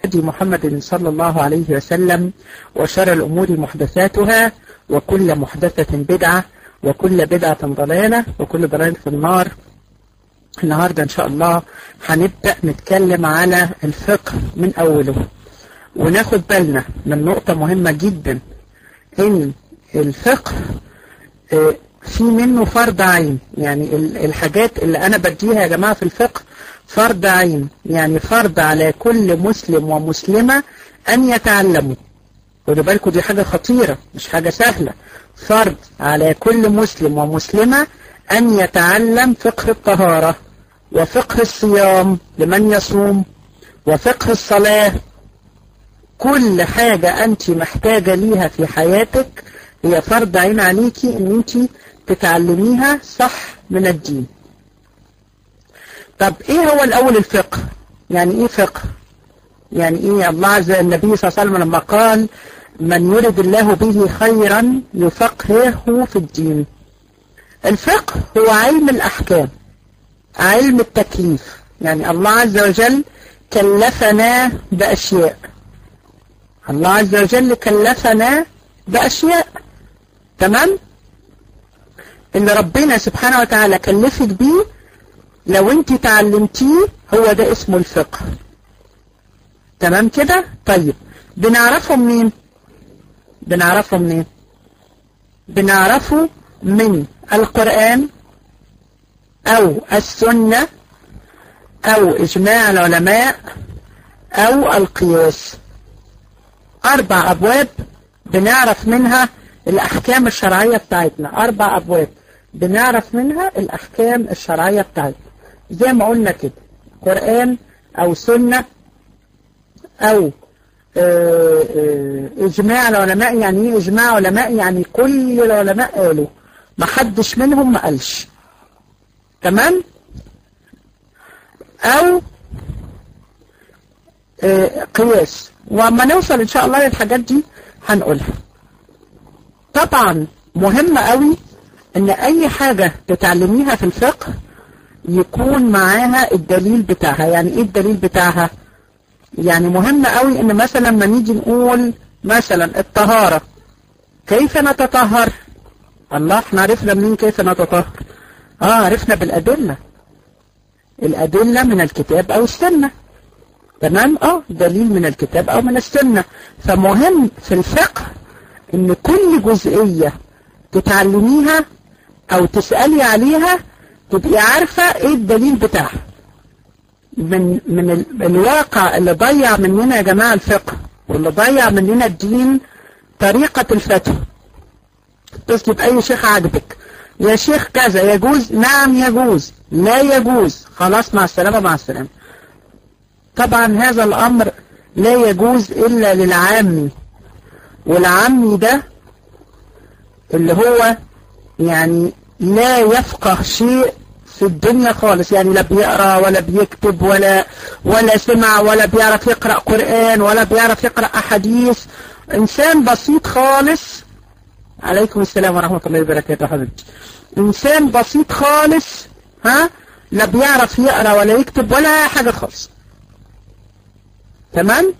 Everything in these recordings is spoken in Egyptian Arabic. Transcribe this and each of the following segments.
هدي محمد صلى الله عليه وسلم وشر الأمور محدثاتها وكل محدثة بدعة وكل بدعة ضلالة وكل ضلالة في النار النهاردة إن شاء الله هنبدأ نتكلم على الفقه من أوله وناخد بالنا من نقطة مهمة جدا إن الفقه في منه فرض عين يعني الحاجات اللي أنا بديها يا جماعة في الفقه فرض عين يعني فرض على كل مسلم ومسلمة أن يتعلموا خدوا بالكم دي حاجة خطيرة مش حاجة سهلة فرض على كل مسلم ومسلمة أن يتعلم فقه الطهارة وفقه الصيام لمن يصوم وفقه الصلاة كل حاجة أنت محتاجة ليها في حياتك هي فرض عين عليكي أن أنت تتعلميها صح من الدين طب إيه هو الأول الفقه يعني إيه فقه يعني إيه الله عز النبي صلى الله عليه وسلم لما قال من يرد الله به خيرا يفقهه في الدين الفقه هو علم الأحكام علم التكليف يعني الله عز وجل كلفنا بأشياء الله عز وجل كلفنا بأشياء تمام اللي ربنا سبحانه وتعالى كلفك بيه لو انت تعلمتيه هو ده اسمه الفقه تمام كده طيب بنعرفه منين بنعرفه منين بنعرفه من القرآن أو السنة أو إجماع العلماء أو القياس أربع أبواب بنعرف منها الأحكام الشرعية بتاعتنا أربع أبواب بنعرف منها الأحكام الشرعية بتاعتنا زي ما قلنا كده قرآن أو سنة أو إجماع العلماء يعني إيه إجماع علماء يعني كل العلماء قالوا ما حدش منهم ما قالش تمام أو قياس وأما نوصل إن شاء الله للحاجات دي هنقولها طبعا مهم قوي ان اي حاجة تتعلميها في الفقه يكون معاها الدليل بتاعها يعني ايه الدليل بتاعها يعني مهم قوي ان مثلا لما نيجي نقول مثلا الطهارة كيف نتطهر الله احنا عرفنا منين كيف نتطهر اه عرفنا بالادلة الادلة من الكتاب او السنة تمام اه دليل من الكتاب او من السنة فمهم في الفقه ان كل جزئية تتعلميها او تسألي عليها تبقي عارفة ايه الدليل بتاعها من من ال... الواقع اللي ضيع مننا يا جماعة الفقه واللي ضيع مننا الدين طريقة الفتوى تتصلي بأي شيخ عاجبك يا شيخ كذا يجوز نعم يجوز لا يجوز خلاص مع السلامة مع السلامة طبعا هذا الأمر لا يجوز إلا للعامي والعامي ده اللي هو يعني لا يفقه شيء في الدنيا خالص يعني لا بيقرا ولا بيكتب ولا ولا سمع ولا بيعرف يقرأ قرآن ولا بيعرف يقرأ أحاديث إنسان بسيط خالص عليكم السلام ورحمة الله وبركاته حبيبتي إنسان بسيط خالص ها لا بيعرف يقرأ ولا يكتب ولا حاجة خالص تمام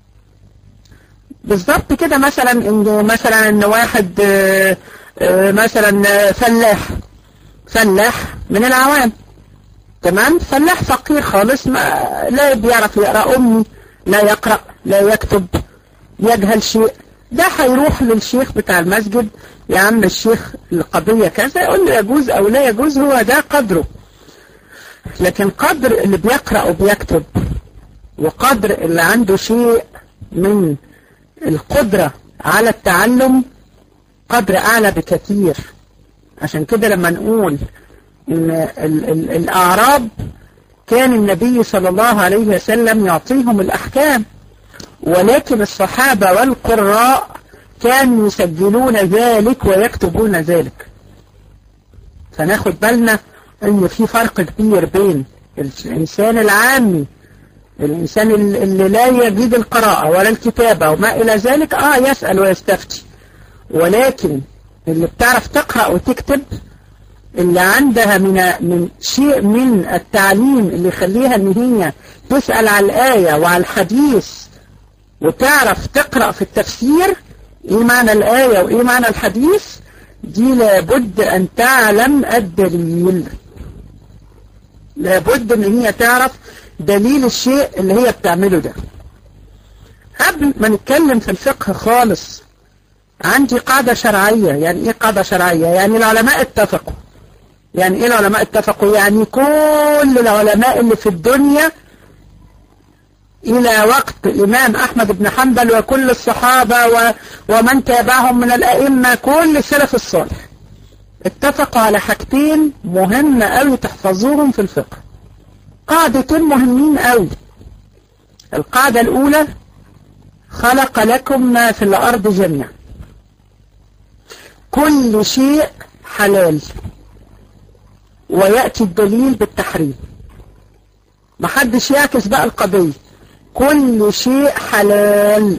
بالظبط كده مثلا ان مثلا ان واحد آآ آآ مثلا فلاح فلاح من العوام تمام فلاح فقير خالص ما لا بيعرف يقرأ أمي لا يقرأ لا يكتب يجهل شيء ده هيروح للشيخ بتاع المسجد يا عم الشيخ القضية كذا يقول له يجوز أو لا يجوز هو ده قدره لكن قدر اللي بيقرأ وبيكتب وقدر اللي عنده شيء من القدرة على التعلم قدر أعلى بكثير عشان كده لما نقول إن ال ال الأعراب كان النبي صلى الله عليه وسلم يعطيهم الأحكام ولكن الصحابة والقراء كانوا يسجلون ذلك ويكتبون ذلك فناخد بالنا ان في فرق كبير بين الانسان العامي الانسان اللي لا يجيد القراءة ولا الكتابة وما الى ذلك اه يسأل ويستفتي ولكن اللي بتعرف تقرأ وتكتب اللي عندها من من شيء من التعليم اللي يخليها ان هي تسأل على الآية وعلى الحديث وتعرف تقرأ في التفسير ايه معنى الآية وايه معنى الحديث دي لابد ان تعلم الدليل لابد ان هي تعرف دليل الشيء اللي هي بتعمله ده قبل ما نتكلم في الفقه خالص عندي قاعدة شرعية يعني ايه قاعدة شرعية يعني العلماء اتفقوا يعني ايه العلماء اتفقوا يعني كل العلماء اللي في الدنيا الى وقت الامام احمد بن حنبل وكل الصحابة و ومن تابعهم من الائمة كل السلف الصالح اتفقوا على حاجتين مهمة قوي تحفظوهم في الفقه قاعدتين مهمين قوي القاعدة الاولى خلق لكم ما في الارض جميعا كل شيء حلال ويأتي الدليل بالتحريم محدش يعكس بقى القضية كل شيء حلال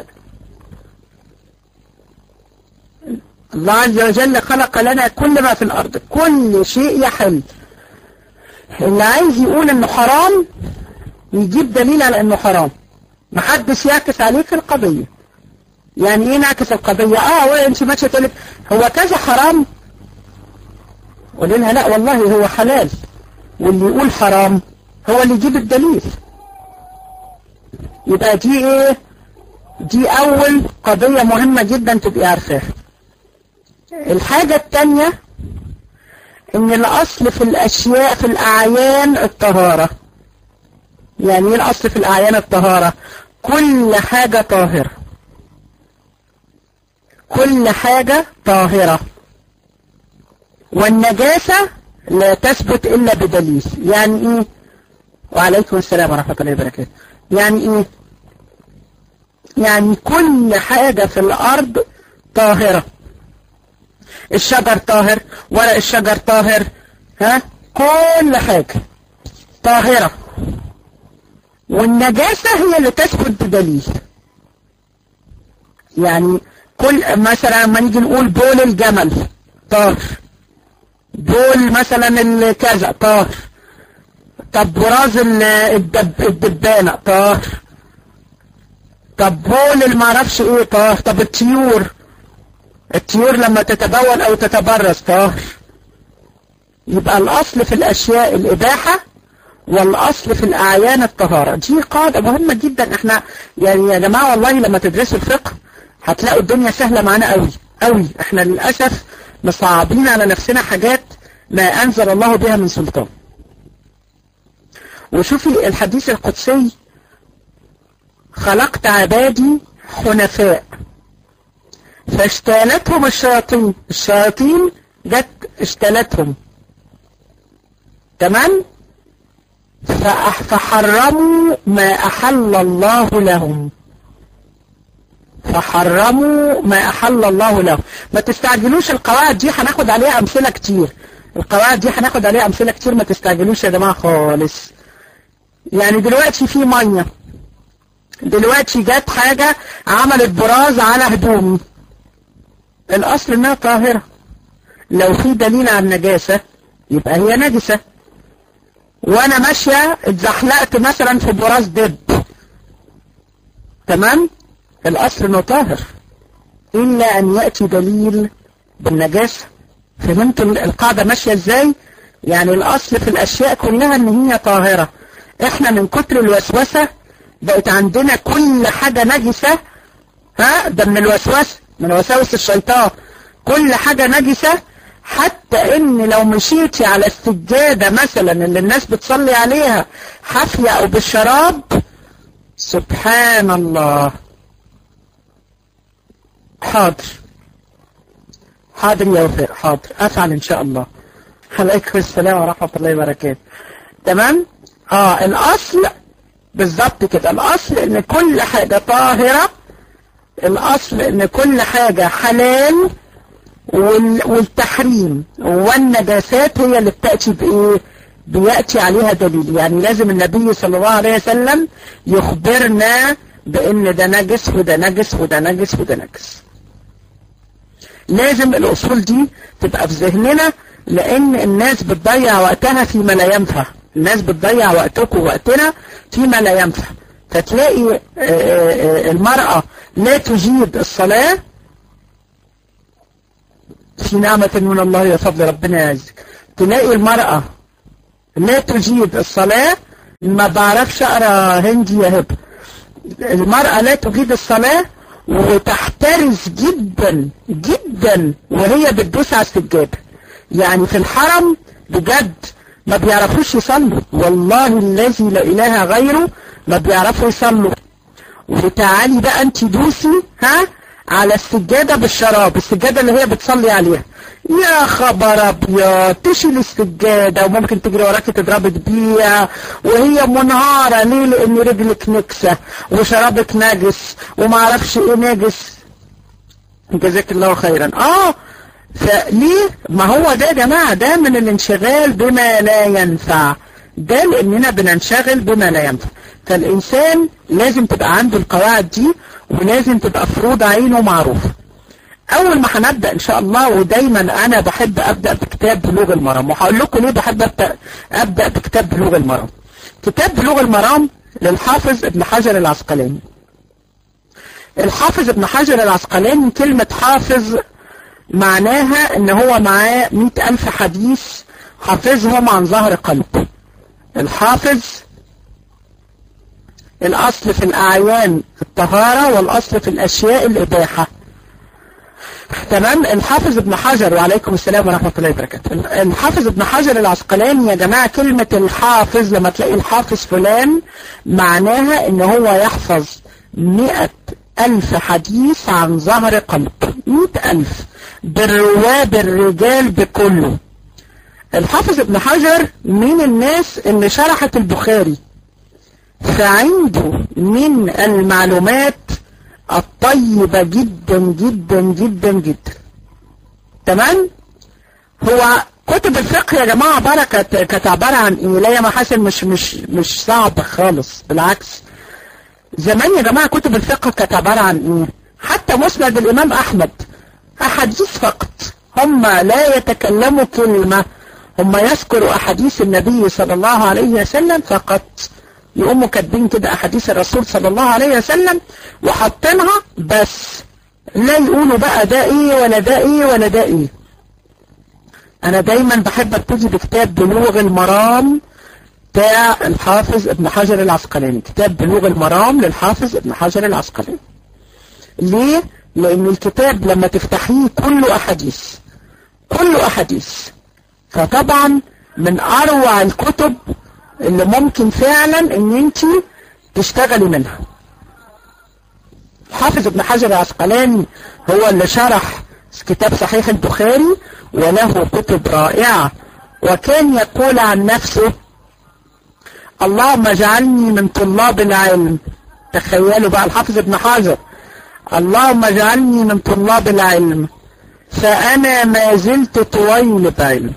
الله عز وجل خلق لنا كل ما في الأرض كل شيء يحل اللي عايز يقول انه حرام يجيب دليل على انه حرام محدش يعكس عليك القضية يعني ايه نعكس القضية اه وانت ماشية تقول هو كذا حرام قول لها لا والله هو حلال واللي يقول حرام هو اللي يجيب الدليل يبقى دي ايه دي اول قضية مهمة جدا تبقي عارفاها الحاجة التانية ان الاصل في الاشياء في الاعيان الطهارة يعني ايه الاصل في الاعيان الطهارة كل حاجة طاهرة كل حاجة طاهرة والنجاسة لا تثبت إلا بدليل يعني إيه وعليكم السلام ورحمة الله وبركاته يعني إيه يعني كل حاجة في الأرض طاهرة الشجر طاهر ورق الشجر طاهر ها كل حاجة طاهرة والنجاسة هي اللي تثبت بدليل يعني كل مثلا لما نيجي نقول بول الجمل طاهر بول مثلا الكذا طاهر طب براز الدب الدبانة طاهر طب بول المعرفش ايه طاهر طب الطيور الطيور لما تتبول او تتبرز طاهر يبقى الاصل في الاشياء الاباحة والاصل في الاعيان الطهارة دي قاعدة مهمة جدا احنا يعني يا جماعة والله لما تدرسوا الفقه هتلاقوا الدنيا سهلة معانا قوي قوي احنا للأسف مصعبين على نفسنا حاجات ما أنزل الله بها من سلطان وشوفي الحديث القدسي خلقت عبادي حنفاء فاشتالتهم الشياطين الشياطين جت اشتالتهم تمام فحرموا ما أحل الله لهم فحرموا ما أحل الله له ما تستعجلوش القواعد دي هناخد عليها أمثلة كتير القواعد دي هناخد عليها أمثلة كتير ما تستعجلوش يا جماعة خالص يعني دلوقتي في مية دلوقتي جت حاجة عملت براز على هدومي الأصل إنها طاهرة لو في دليل على النجاسة يبقى هي نجسة وأنا ماشية اتزحلقت مثلا في براز دب تمام الأصل انه طاهر إلا أن يأتي دليل بالنجاسة فهمتوا القاعدة ماشية ازاي يعني الأصل في الأشياء كلها أن هي طاهرة احنا من كتر الوسوسة بقت عندنا كل حاجة نجسة ها ده من الوسوسة من وساوس الشيطان كل حاجة نجسة حتى ان لو مشيتي على السجادة مثلا اللي الناس بتصلي عليها حافية او بالشراب سبحان الله حاضر حاضر يا وفاء حاضر افعل ان شاء الله عليكم السلام ورحمة الله وبركاته تمام اه الاصل بالظبط كده الاصل ان كل حاجة طاهرة الاصل ان كل حاجة حلال والتحريم والنجاسات هي اللي بتأتي بايه بيأتي عليها دليل يعني لازم النبي صلى الله عليه وسلم يخبرنا بان ده نجس وده نجس وده نجس وده نجس لازم الاصول دي تبقى في ذهننا لان الناس بتضيع وقتها فيما لا ينفع الناس بتضيع وقتكم ووقتنا فيما لا ينفع فتلاقي المرأة لا تجيد الصلاة في نعمة من الله يا فضل ربنا يعزك تلاقي المرأة لا تجيد الصلاة ما بعرفش اقرا هندي يا هبه المرأة لا تجيد الصلاة وتحترز جدا جدا وهي بتدوس على السجادة يعني في الحرم بجد ما بيعرفوش يصلوا والله الذي لا اله غيره ما بيعرفوا يصلوا وتعالي بقى انت دوسي ها على السجادة بالشراب السجادة اللي هي بتصلي عليها يا خبر ابيض تشيل السجادة وممكن تجري وراكي تضربك بيها وهي منهارة ليه لان رجلك نكسة وشرابك نجس وما اعرفش ايه نجس جزاك الله خيرا اه فليه ما هو ده يا جماعة ده من الانشغال بما لا ينفع ده لاننا بننشغل بما لا ينفع فالانسان لازم تبقى عنده القواعد دي ولازم تبقى فروض عينه معروفة اول ما هنبدأ ان شاء الله ودايما انا بحب ابدأ بكتاب بلوغ المرام وهقول لكم ليه بحب ابدأ, أبدأ بكتاب بلوغ المرام كتاب بلوغ المرام للحافظ ابن حجر العسقلاني الحافظ ابن حجر العسقلاني كلمة حافظ معناها ان هو معاه مئة الف حديث حافظهم عن ظهر قلب الحافظ الاصل في الاعيان الطهارة والاصل في الاشياء الاباحة تمام الحافظ ابن حجر وعليكم السلام ورحمة الله وبركاته الحافظ ابن حجر العسقلاني يا جماعة كلمة الحافظ لما تلاقي الحافظ فلان معناها ان هو يحفظ مئة ألف حديث عن ظهر قلب مئة ألف بالرواة بالرجال بكله الحافظ ابن حجر من الناس اللي شرحت البخاري فعنده من المعلومات الطيبة جدا جدا جدا جدا تمام هو كتب الفقه يا جماعة عبارة كانت عبارة عن ايه لا يا محاسن مش مش مش صعب خالص بالعكس زمان يا جماعة كتب الفقه كانت عبارة عن ايه حتى مسند الامام احمد احاديث فقط هم لا يتكلموا كلمة هم يذكروا احاديث النبي صلى الله عليه وسلم فقط يقوموا كاتبين كده احاديث الرسول صلى الله عليه وسلم وحاطينها بس لا يقولوا بقى ده ايه ولا ده ايه ولا ده ايه انا دايما بحب ابتدي بكتاب بلوغ المرام بتاع الحافظ ابن حجر العسقلاني كتاب بلوغ المرام للحافظ ابن حجر العسقلاني ليه لان الكتاب لما تفتحيه كله احاديث كله احاديث فطبعا من اروع الكتب اللي ممكن فعلا ان انت تشتغلي منها حافظ ابن حجر العسقلاني هو اللي شرح كتاب صحيح البخاري وله كتب رائعة وكان يقول عن نفسه اللهم اجعلني من طلاب العلم تخيلوا بقى الحافظ ابن حجر اللهم اجعلني من طلاب العلم فأنا ما زلت طويل بعلم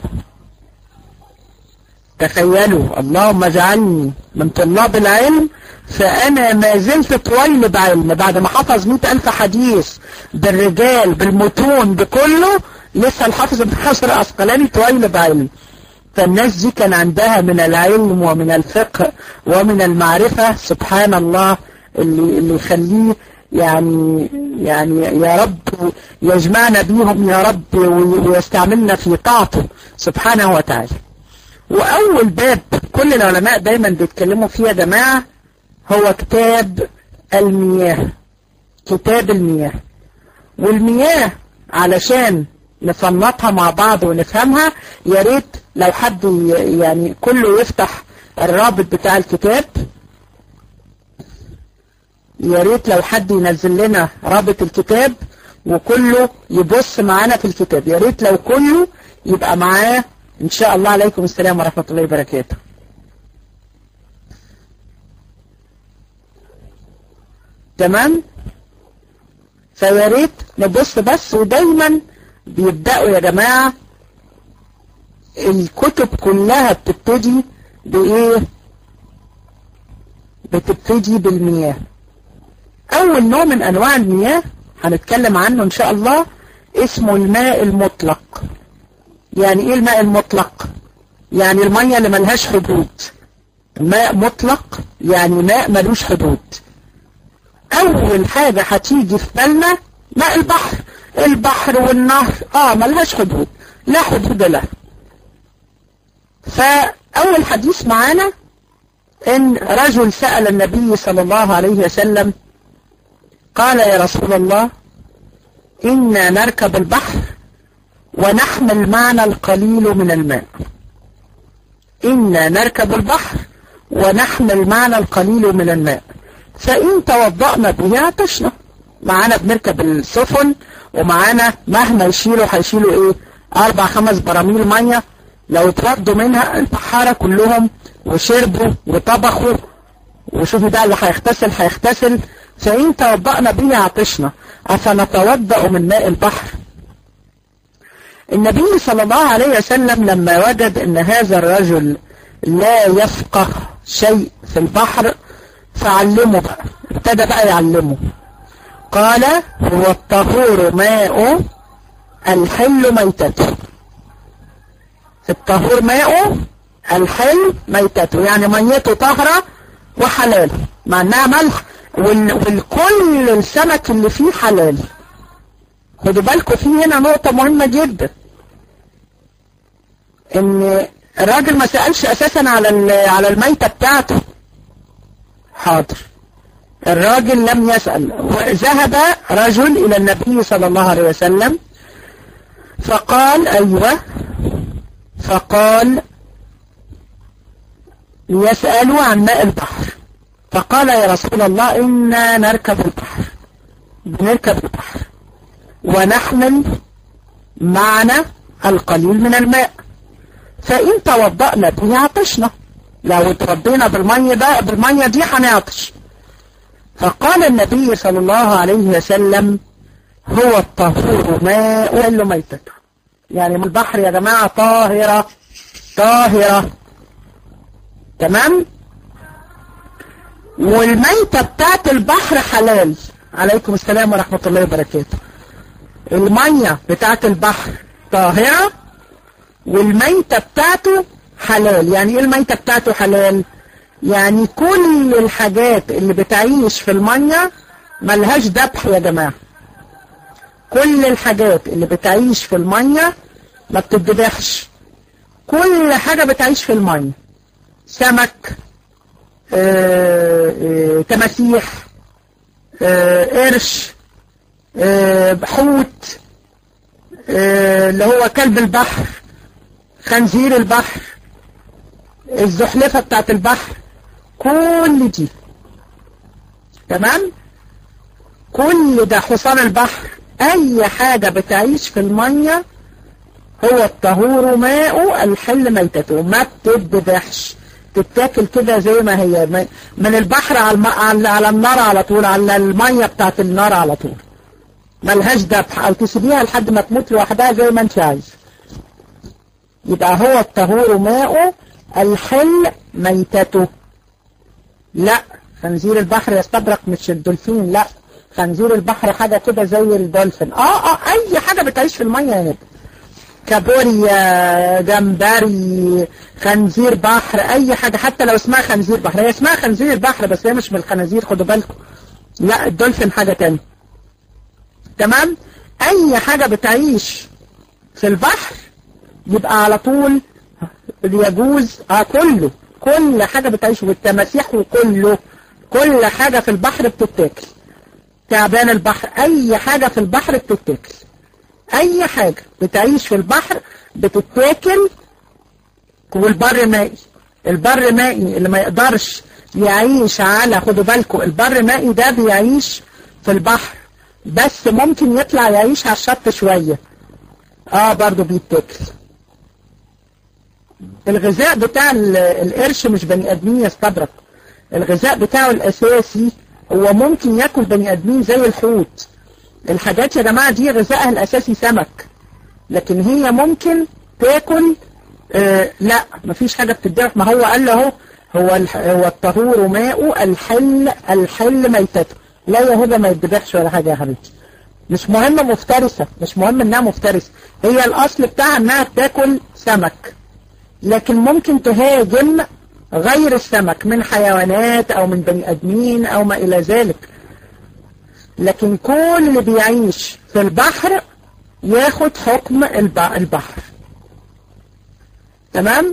تخيلوا اللهم اجعلني من طلاب العلم فأنا ما زلت طويل بعلم بعد ما حفظ مئة ألف حديث بالرجال بالمتون بكله لسه الحافظ ابن حجر العسقلاني طويل بعلم فالناس دي كان عندها من العلم ومن الفقه ومن المعرفة سبحان الله اللي, اللي يخليه يعني يعني يا رب يجمعنا بيهم يا رب ويستعملنا في طاعته سبحانه وتعالى وأول باب كل العلماء دايما بيتكلموا فيه يا جماعة هو كتاب المياه كتاب المياه والمياه علشان نصنفها مع بعض ونفهمها يا ريت لو حد يعني كله يفتح الرابط بتاع الكتاب يا ريت لو حد ينزل لنا رابط الكتاب وكله يبص معانا في الكتاب يا ريت لو كله يبقى معاه ان شاء الله عليكم السلام ورحمة الله وبركاته تمام فيا ريت نبص بس ودايما بيبدأوا يا جماعة الكتب كلها بتبتدي بايه بتبتدي بالمياه اول نوع من انواع المياه هنتكلم عنه ان شاء الله اسمه الماء المطلق يعني ايه الماء المطلق يعني المية اللي ملهاش حدود ماء مطلق يعني ماء ملوش حدود اول حاجة هتيجي في بالنا ماء البحر البحر والنهر اه ملهاش حدود لا حدود له فاول حديث معانا ان رجل سأل النبي صلى الله عليه وسلم قال يا رسول الله إنا نركب البحر ونحمل معنا القليل من الماء إنا نركب البحر ونحمل معنا القليل من الماء فإن توضأنا به عطشنا معانا بنركب السفن ومعانا مهما يشيلوا هيشيلوا ايه اربع خمس براميل مية لو اتردوا منها البحارة كلهم وشربوا وطبخوا وشوفوا ده اللي هيغتسل هيغتسل فإن توضأنا به عطشنا أفنتوضأ من ماء البحر النبي صلى الله عليه وسلم لما وجد ان هذا الرجل لا يفقه شيء في البحر فعلمه بقى ابتدى بقى يعلمه قال هو الطهور ماء الحل ميتته الطهور ماء الحل ميتته يعني ميته طهرة وحلال مع انها ملح والكل السمك اللي فيه حلال خدوا بالكم في هنا نقطة مهمة جدا ان الراجل ما سألش اساسا على على الميتة بتاعته حاضر الراجل لم يسأل ذهب رجل الى النبي صلى الله عليه وسلم فقال ايوه فقال يسألوا عن ماء البحر فقال يا رسول الله إنا نركب البحر بنركب البحر ونحمل معنا القليل من الماء فإن توضأنا به عطشنا لو اتربينا بالمية ده بالمية دي هنعطش فقال النبي صلى الله عليه وسلم هو الطهور ماء إلا ميتته يعني من البحر يا جماعة طاهرة طاهرة تمام والميتة بتاعت البحر حلال عليكم السلام ورحمة الله وبركاته المية بتاعت البحر طاهرة والميتة بتاعته حلال يعني ايه الميتة بتاعته حلال يعني كل الحاجات اللي بتعيش في المية ملهاش ذبح يا جماعة كل الحاجات اللي بتعيش في المية ما بتتذبحش كل حاجة بتعيش في المية سمك آه آه تماسيح آه قرش حوت اللي هو كلب البحر خنزير البحر الزحلفة بتاعت البحر كل دي تمام كل ده حصان البحر اي حاجة بتعيش في المية هو الطهور ماء الحل ميتته ما بتتذبحش تتاكل كده زي ما هي من البحر على, الم... على النار على طول على المية بتاعت النار على طول ملهاش ذبح او تسيبيها لحد ما تموت لوحدها زي ما انت عايز يبقى هو الطهور ماء الحل ميتته لا خنزير البحر يستبرق مش الدولفين لا خنزير البحر حاجة كده زي الدولفين اه اه اي حاجة بتعيش في المية يا نبي كابوريا جمبري خنزير بحر اي حاجة حتى لو اسمها خنزير بحر هي اسمها خنزير بحر بس هي مش من الخنازير خدوا بالكم لا الدولفين حاجة تانية تمام اي حاجة بتعيش في البحر يبقى على طول يجوز اه كله كل حاجة بتعيش والتماسيح وكله كل حاجة في البحر بتتاكل تعبان البحر اي حاجة في البحر بتتاكل اي حاجة بتعيش في البحر بتتاكل والبر مائي البر مائي اللي ما يقدرش يعيش على خدوا بالكم البر مائي ده بيعيش في البحر بس ممكن يطلع يعيش على الشط شوية اه برضو بيتاكل الغذاء بتاع القرش مش بني ادمين يستبرق الغذاء بتاعه الاساسي هو ممكن ياكل بني ادمين زي الحوت الحاجات يا جماعة دي غذائها الاساسي سمك لكن هي ممكن تاكل آه لا مفيش حاجة بتدعف ما هو قال له هو هو الطهور ماء الحل الحل ميتته لا يا هبه ما يتذبحش ولا حاجة يا حبيبتي مش مهم مفترسة مش مهم انها مفترسة هي الاصل بتاعها انها بتاكل سمك لكن ممكن تهاجم غير السمك من حيوانات او من بني ادمين او ما الى ذلك لكن كل اللي بيعيش في البحر ياخد حكم البحر تمام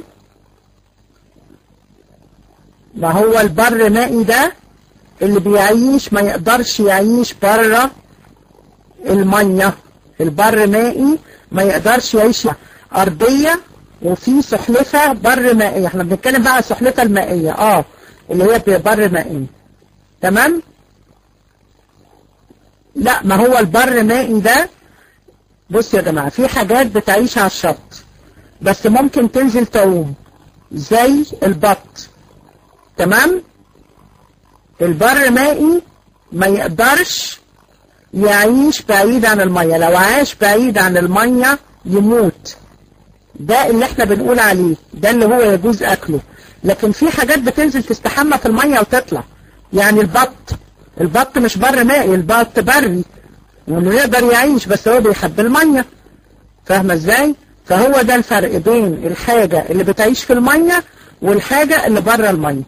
ما هو البر مائي ده اللي بيعيش ما يقدرش يعيش بره المية البر مائي ما يقدرش يعيش أرضية وفي سحلفة بر مائية احنا بنتكلم بقى على السحلفة المائية اه اللي هي بر مائي تمام لا ما هو البر مائي ده بص يا جماعة في حاجات بتعيش على الشط بس ممكن تنزل تعوم زي البط تمام البر مائي ما يقدرش يعيش بعيد عن المية لو عاش بعيد عن المية يموت ده اللي احنا بنقول عليه ده اللي هو يجوز اكله لكن في حاجات بتنزل تستحمى في المية وتطلع يعني البط البط مش بر مائي البط بري وانه يقدر يعيش بس هو بيحب المية فاهمة ازاي فهو ده الفرق بين الحاجة اللي بتعيش في المية والحاجة اللي بره المية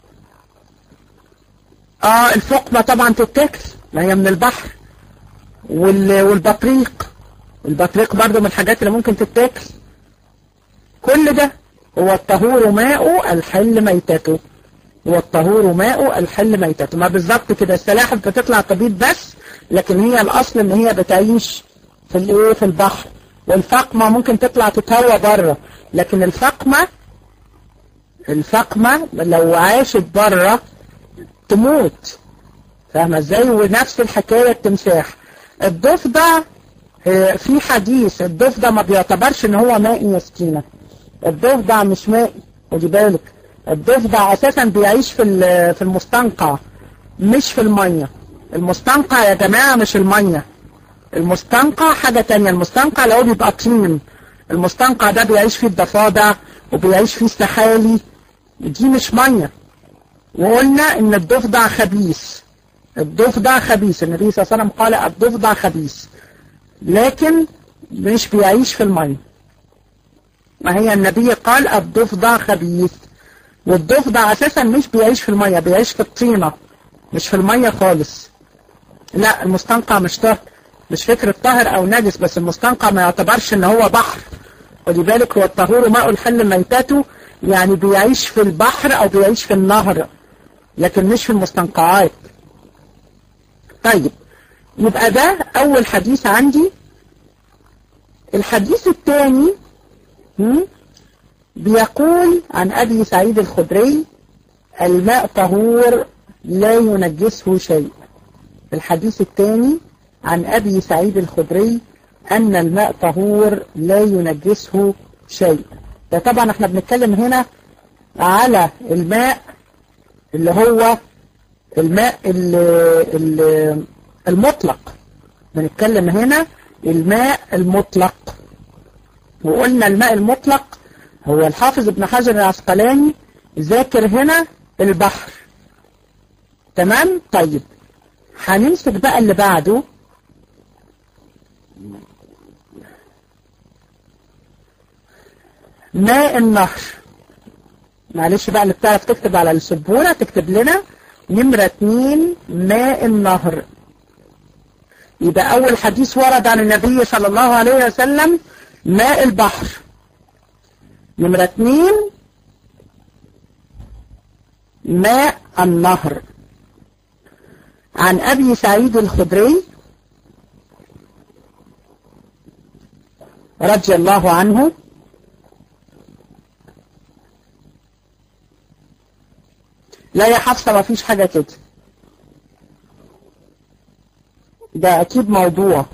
اه الفقمة طبعا تتاكل ما هي من البحر وال... والبطريق البطريق برضو من الحاجات اللي ممكن تتاكل كل ده هو الطهور ماء الحل ميتته هو الطهور ماء الحل ميتته ما بالظبط كده السلاحف بتطلع تبيض بس لكن هي الاصل ان هي بتعيش في الايه في البحر والفقمة ممكن تطلع تتهوى بره لكن الفقمة الفقمة لو عاشت بره تموت فاهمة ازاي ونفس الحكاية التمساح الضفدع في حديث الضفدع ما بيعتبرش ان هو مائي يا سكينة الضفدع مش مائي خدي بالك الضفدع اساسا بيعيش في في المستنقع مش في المية المستنقع يا جماعة مش المية المستنقع حاجة تانية المستنقع اللي هو بيبقى طين المستنقع ده بيعيش فيه الضفادع وبيعيش فيه السحالي دي مش مية وقلنا ان الضفدع خبيث الضفدع خبيث النبي صلى الله عليه وسلم قال الضفدع خبيث لكن مش بيعيش في المية ما هي النبي قال الضفدع خبيث والضفدع اساسا مش بيعيش في المية بيعيش في الطينة مش في المية خالص لا المستنقع مش طاهر مش فكرة طاهر او نجس بس المستنقع ما يعتبرش ان هو بحر ودي بالك هو الطهور ماء الحل ميتاته يعني بيعيش في البحر او بيعيش في النهر لكن مش في المستنقعات طيب يبقى ده اول حديث عندي الحديث الثاني بيقول عن ابي سعيد الخدري الماء طهور لا ينجسه شيء الحديث الثاني عن ابي سعيد الخدري ان الماء طهور لا ينجسه شيء ده طبعا احنا بنتكلم هنا على الماء اللي هو الماء اللي المطلق بنتكلم هنا الماء المطلق وقلنا الماء المطلق هو الحافظ ابن حجر العسقلاني ذاكر هنا البحر تمام طيب هنمسك بقى اللي بعده ماء النهر معلش بقى اللي بتعرف تكتب على السبورة تكتب لنا نمرة اتنين ماء النهر يبقى أول حديث ورد عن النبي صلى الله عليه وسلم ماء البحر نمرة اتنين ماء النهر عن أبي سعيد الخدري رضي الله عنه لا يا حفصة ما فيش حاجة كده ده أكيد موضوع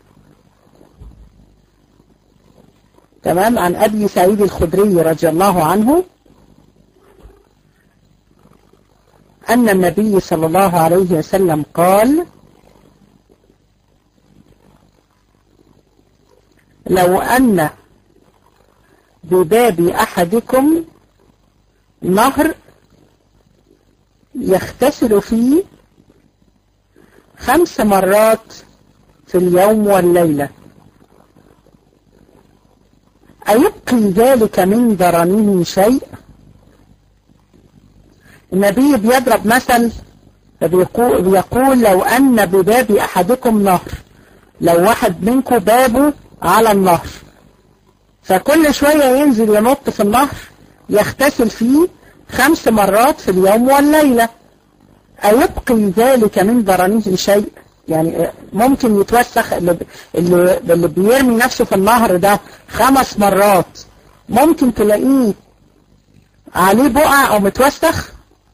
تمام عن أبي سعيد الخدري رضي الله عنه أن النبي صلى الله عليه وسلم قال لو أن بباب أحدكم نهر يغتسل فيه خمس مرات في اليوم والليلة أيبقي ذلك من درنه شيء النبي بيضرب مثل فبيقول بيقول لو أن بباب أحدكم نهر لو واحد منكم بابه على النهر فكل شوية ينزل ينط في النهر يغتسل فيه خمس مرات في اليوم والليلة أيبقي ذلك من ضرنه شيء يعني ممكن يتوسخ اللي, اللي, اللي بيرمي نفسه في النهر ده خمس مرات ممكن تلاقيه عليه بقع أو متوسخ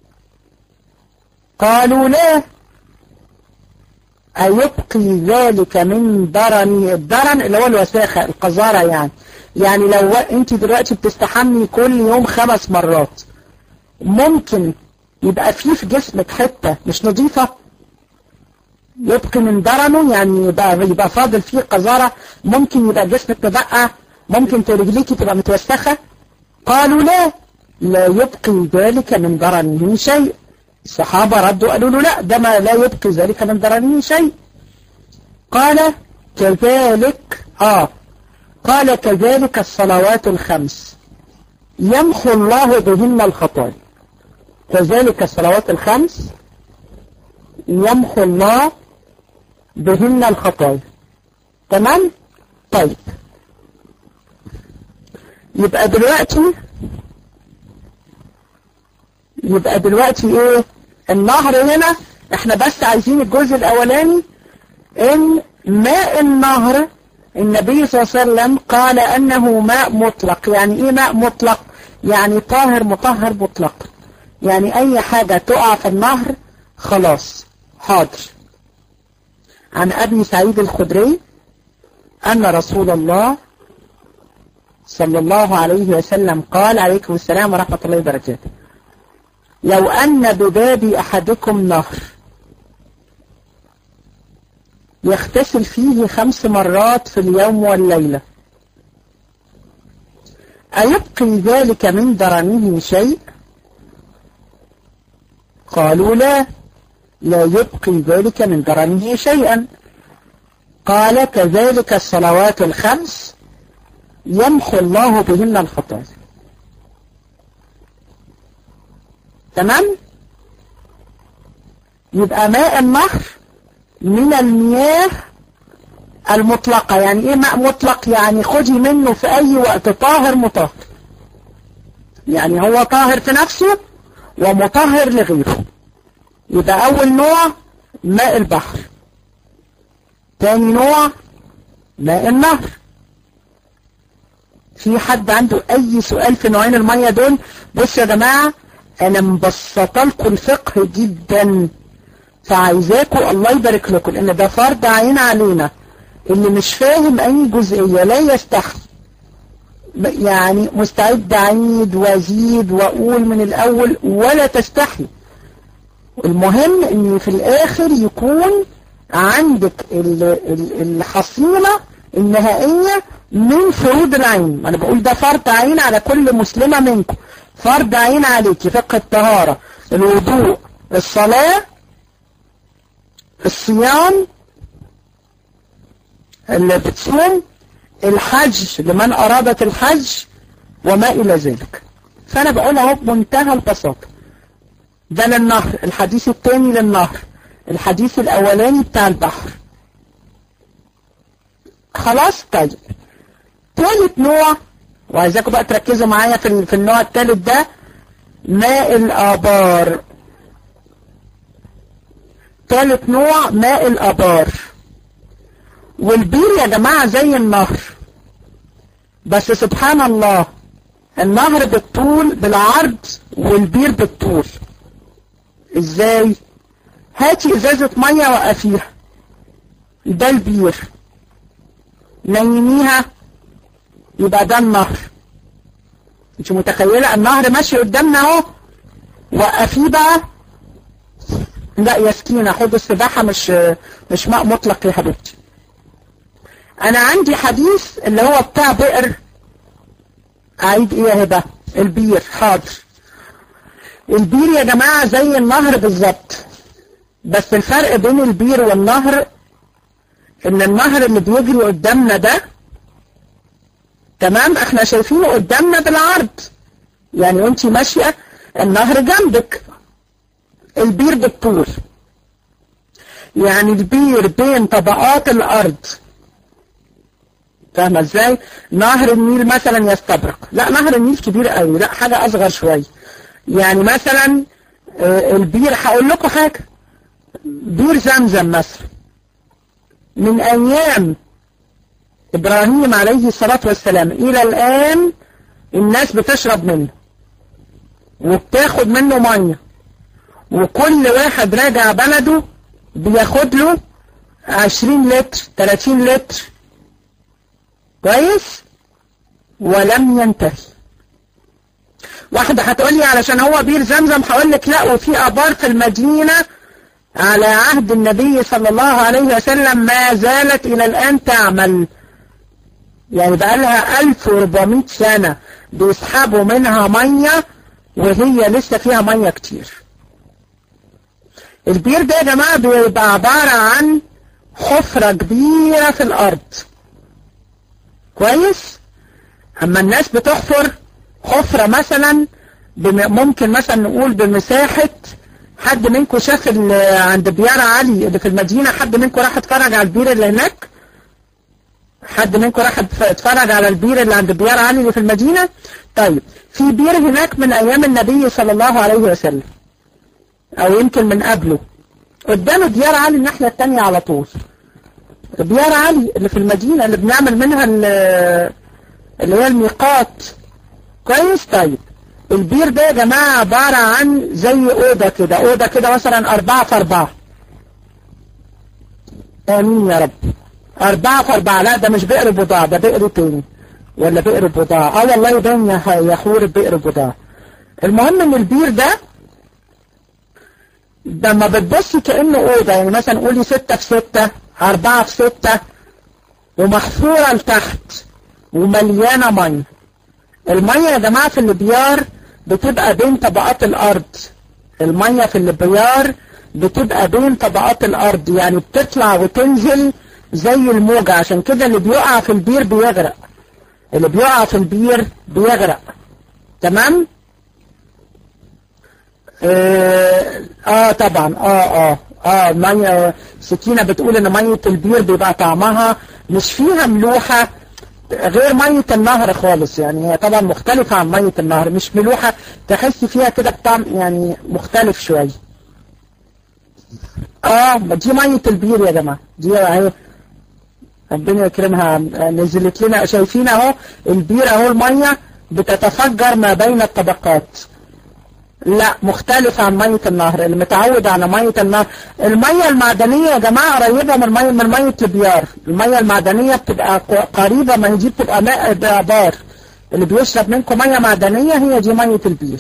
قالوا لا أيبقي ذلك من درن الدرن اللي هو الوساخة القذارة يعني يعني لو انت دلوقتي بتستحمي كل يوم خمس مرات ممكن يبقى فيه في جسمك حتة مش نظيفة يبقي من درنه يعني يبقى, يبقى فاضل فيه قذارة ممكن يبقى جسمك مبقى ممكن رجليكي تبقى متوسخة قالوا لا لا يبقي ذلك من درنه شيء الصحابة ردوا قالوا له لا ده ما لا يبقي ذلك من درنه شيء قال كذلك آه قال كذلك الصلوات الخمس يمحو الله بهن الخطايا كذلك الصلوات الخمس يمحو الله بهن الخطايا تمام طيب يبقى دلوقتي يبقى دلوقتي ايه النهر هنا احنا بس عايزين الجزء الاولاني ان ماء النهر النبي صلى الله عليه وسلم قال انه ماء مطلق يعني ايه ماء مطلق يعني طاهر مطهر مطلق يعني اي حاجة تقع في النهر خلاص حاضر عن ابي سعيد الخدري ان رسول الله صلى الله عليه وسلم قال عليكم السلام ورحمة الله وبركاته لو أن بباب أحدكم نهر يغتسل فيه خمس مرات في اليوم والليلة أيبقي ذلك من درنه شيء قالوا لا لا يبقي ذلك من درنه شيئا قال كذلك الصلوات الخمس يمحو الله بهن الخطايا تمام يبقى ماء النهر من المياه المطلقة يعني ايه ماء مطلق يعني خدي منه في اي وقت طاهر مطهر يعني هو طاهر في نفسه ومطهر لغيره يبقى اول نوع ماء البحر تاني نوع ماء النهر في حد عنده اي سؤال في نوعين المية دول بص يا جماعة انا مبسطه لكم الفقه جدا فعايزاكم الله يبارك لكم لان ده فرض عين علينا اللي مش فاهم اي جزئية لا يستحي يعني مستعد اعيد وازيد واقول من الاول ولا تستحي المهم ان في الاخر يكون عندك الحصيلة النهائية من فروض العين انا بقول ده فرض عين على كل مسلمة منكم فرض عين عليك فقه الطهارة الوضوء الصلاة الصيام اللي بتصوم الحج لمن أرادت الحج وما إلى ذلك فأنا بقول اهو بمنتهى البساطة ده للنهر الحديث الثاني للنهر الحديث الأولاني بتاع البحر خلاص طيب ثالث نوع وعايزاكم بقى تركزوا معايا في, في النوع الثالث ده ماء الآبار ثالث نوع ماء الآبار والبير يا جماعة زي النهر بس سبحان الله النهر بالطول بالعرض والبير بالطول ازاي هاتي ازازة مية وقفيها ده البير نيميها يبقى ده النهر انت متخيلة النهر ماشي قدامنا اهو وقفيه بقى لا يا سكينة حوض السباحة مش مش ماء مطلق يا حبيبتي انا عندي حديث اللي هو بتاع بئر اعيد ايه يا هبه البير حاضر البير يا جماعة زي النهر بالظبط بس الفرق بين البير والنهر ان النهر اللي بيجري قدامنا ده تمام احنا شايفينه قدامنا بالعرض يعني وانت ماشية النهر جنبك البير بالطول يعني البير بين طبقات الارض فاهمة ازاي نهر النيل مثلا يستبرق لا نهر النيل كبير قوي لا حاجة اصغر شوية يعني مثلا البير هقول لكم حاجة بير زمزم مثلا من ايام ابراهيم عليه الصلاة والسلام الى الان الناس بتشرب منه وبتاخد منه مية وكل واحد راجع بلده بياخد له 20 لتر 30 لتر كويس ولم ينتهي واحدة هتقولي علشان هو بير زمزم هقول لك لا وفي ابار في المدينة على عهد النبي صلى الله عليه وسلم ما زالت الى الان تعمل يعني بقى لها 1400 سنة بيسحبوا منها مية وهي لسه فيها مية كتير البير ده يا جماعة بيبقى عبارة عن حفرة كبيرة في الأرض كويس أما الناس بتحفر حفرة مثلا ممكن مثلا نقول بمساحة حد منكم شاف عند بيارة علي اللي في المدينة حد منكم راح اتفرج على البير اللي هناك حد منكم راح اتفرج على البير اللي عند بيارة علي اللي في المدينة طيب في بير هناك من أيام النبي صلى الله عليه وسلم او يمكن من قبله قدام ديار علي الناحية التانية على طول ديار علي اللي في المدينة اللي بنعمل منها اللي هي الميقات كويس طيب البير ده يا جماعة عبارة عن زي أوضة كده أوضة كده مثلا أربعة في أربعة آمين يا رب أربعة في أربعة لا ده مش بئر بضاعة ده بئر تاني ولا بئر بضاعة اه والله يبان يا حور بئر بضاعة المهم ان البير ده لما بتبصي كأنه أوضة يعني مثلا قولي ستة في ستة أربعة في ستة ومحفورة لتحت ومليانة مية المية يا جماعة في البيار بتبقى بين طبقات الأرض المية في البيار بتبقى بين طبقات الأرض يعني بتطلع وتنزل زي الموجة عشان كده اللي بيقع في البير بيغرق اللي بيقع في البير بيغرق تمام؟ اه, آه طبعا اه اه اه مية سكينة بتقول ان مية البير بيبقى طعمها مش فيها ملوحة غير مية النهر خالص يعني هي طبعا مختلفة عن مية النهر مش ملوحة تحس فيها كده بطعم يعني مختلف شوية اه دي مية البير يا جماعة دي اهي ربنا يكرمها نزلت لنا شايفين اهو البير اهو المية بتتفجر ما بين الطبقات لا مختلف عن مية النهر اللي متعود على مية النهر المية المعدنية يا جماعة قريبة من مية من مية البيار المية المعدنية بتبقى قريبة ما هي دي بتبقى ماء بار اللي بيشرب منكم مية معدنية هي دي مية البير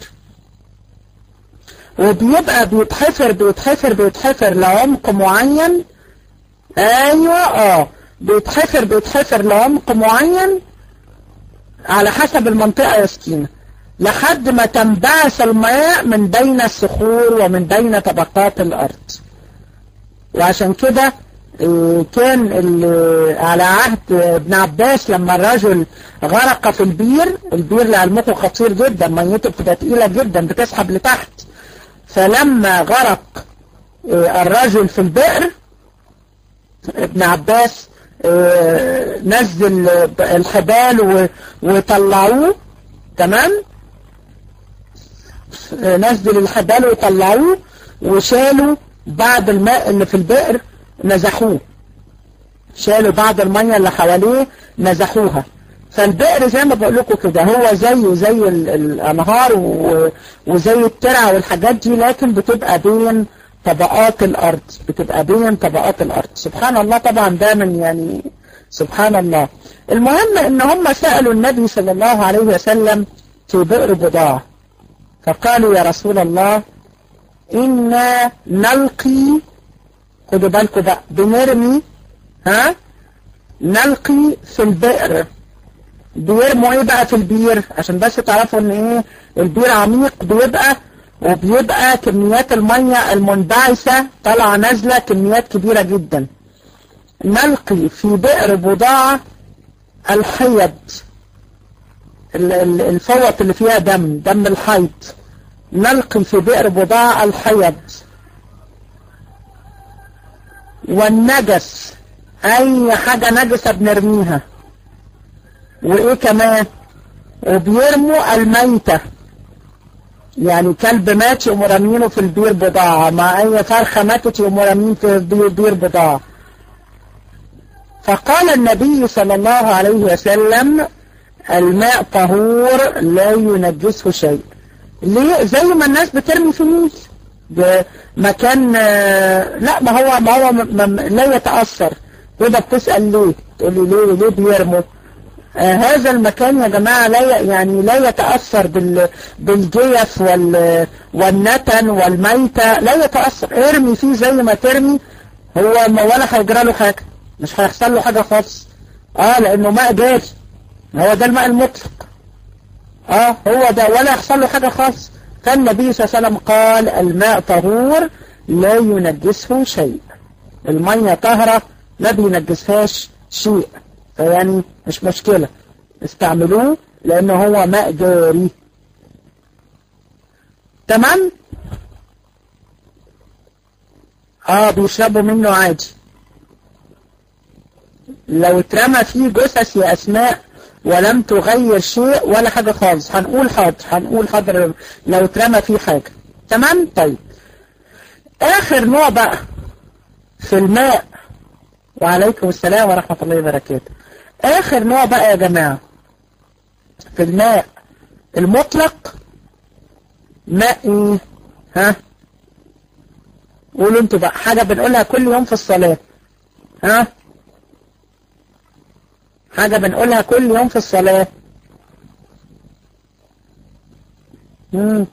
وبيبقى بيتحفر بيتحفر بيتحفر لعمق معين ايوه اه بيتحفر بيتحفر لعمق معين على حسب المنطقة يا سكينة لحد ما تنبعث الماء من بين الصخور ومن بين طبقات الأرض وعشان كده كان على عهد ابن عباس لما الرجل غرق في البير البير لعلمكم خطير جدا ميته بتبقى تقيلة جدا بتسحب لتحت فلما غرق الرجل في البئر ابن عباس نزل الحبال وطلعوه تمام نزل الحبال وطلعوه وشالوا بعض الماء اللي في البئر نزحوه شالوا بعض المية اللي حواليه نزحوها فالبئر زي ما بقول لكم كده هو زيه زي الانهار وزي الترع والحاجات دي لكن بتبقى بين طبقات الارض بتبقى بين طبقات الارض سبحان الله طبعا ده من يعني سبحان الله المهم ان هم سألوا النبي صلى الله عليه وسلم في بئر بضاعة فقالوا يا رسول الله إنا نلقي خدوا بالكم بقى بنرمي ها نلقي في البئر بيرموا ايه بقى في البير عشان بس تعرفوا ان ايه البير عميق بيبقى وبيبقى كميات المية المنبعثة طالعة نازلة كميات كبيرة جدا نلقي في بئر بضاعة الحيض الفوط اللي فيها دم دم الحيض نلقي في بئر بضاعة الحيض والنجس اي حاجة نجسة بنرميها وايه كمان وبيرموا الميتة يعني كلب مات يقوموا رامينه في البير بضاعة مع اي فرخة ماتت يقوموا رامين في البير بضاعة فقال النبي صلى الله عليه وسلم الماء طهور لا ينجسه شيء ليه زي ما الناس بترمي في النيل مكان لا ما هو ما هو لا يتأثر كده بتسأل ليه تقولي ليه ليه بيرموا آه هذا المكان يا جماعة لا يعني لا يتأثر بال بالجيف وال والنتن والميتة لا يتأثر ارمي فيه زي ما ترمي هو ما ولا هيجرى له حاجة مش هيحصل له حاجة خالص اه لانه ماء جاري هو ده الماء المطلق اه هو ده ولا يحصل له حاجة خالص فالنبي صلى الله عليه وسلم قال الماء طهور لا ينجسه شيء المية طهرة ما بينجسهاش شيء فيعني مش مشكلة استعملوه لانه هو ماء جاري تمام اه بيشربوا منه عادي لو اترمى فيه جثث يا اسماء ولم تغير شيء ولا حاجة خالص هنقول حاضر هنقول حاضر لو اترمى فيه حاجة تمام طيب اخر نوع بقى في الماء وعليكم السلام ورحمة الله وبركاته اخر نوع بقى يا جماعة في الماء المطلق ماء ايه ها قولوا انتوا بقى حاجة بنقولها كل يوم في الصلاة ها حاجة بنقولها كل يوم في الصلاة مم.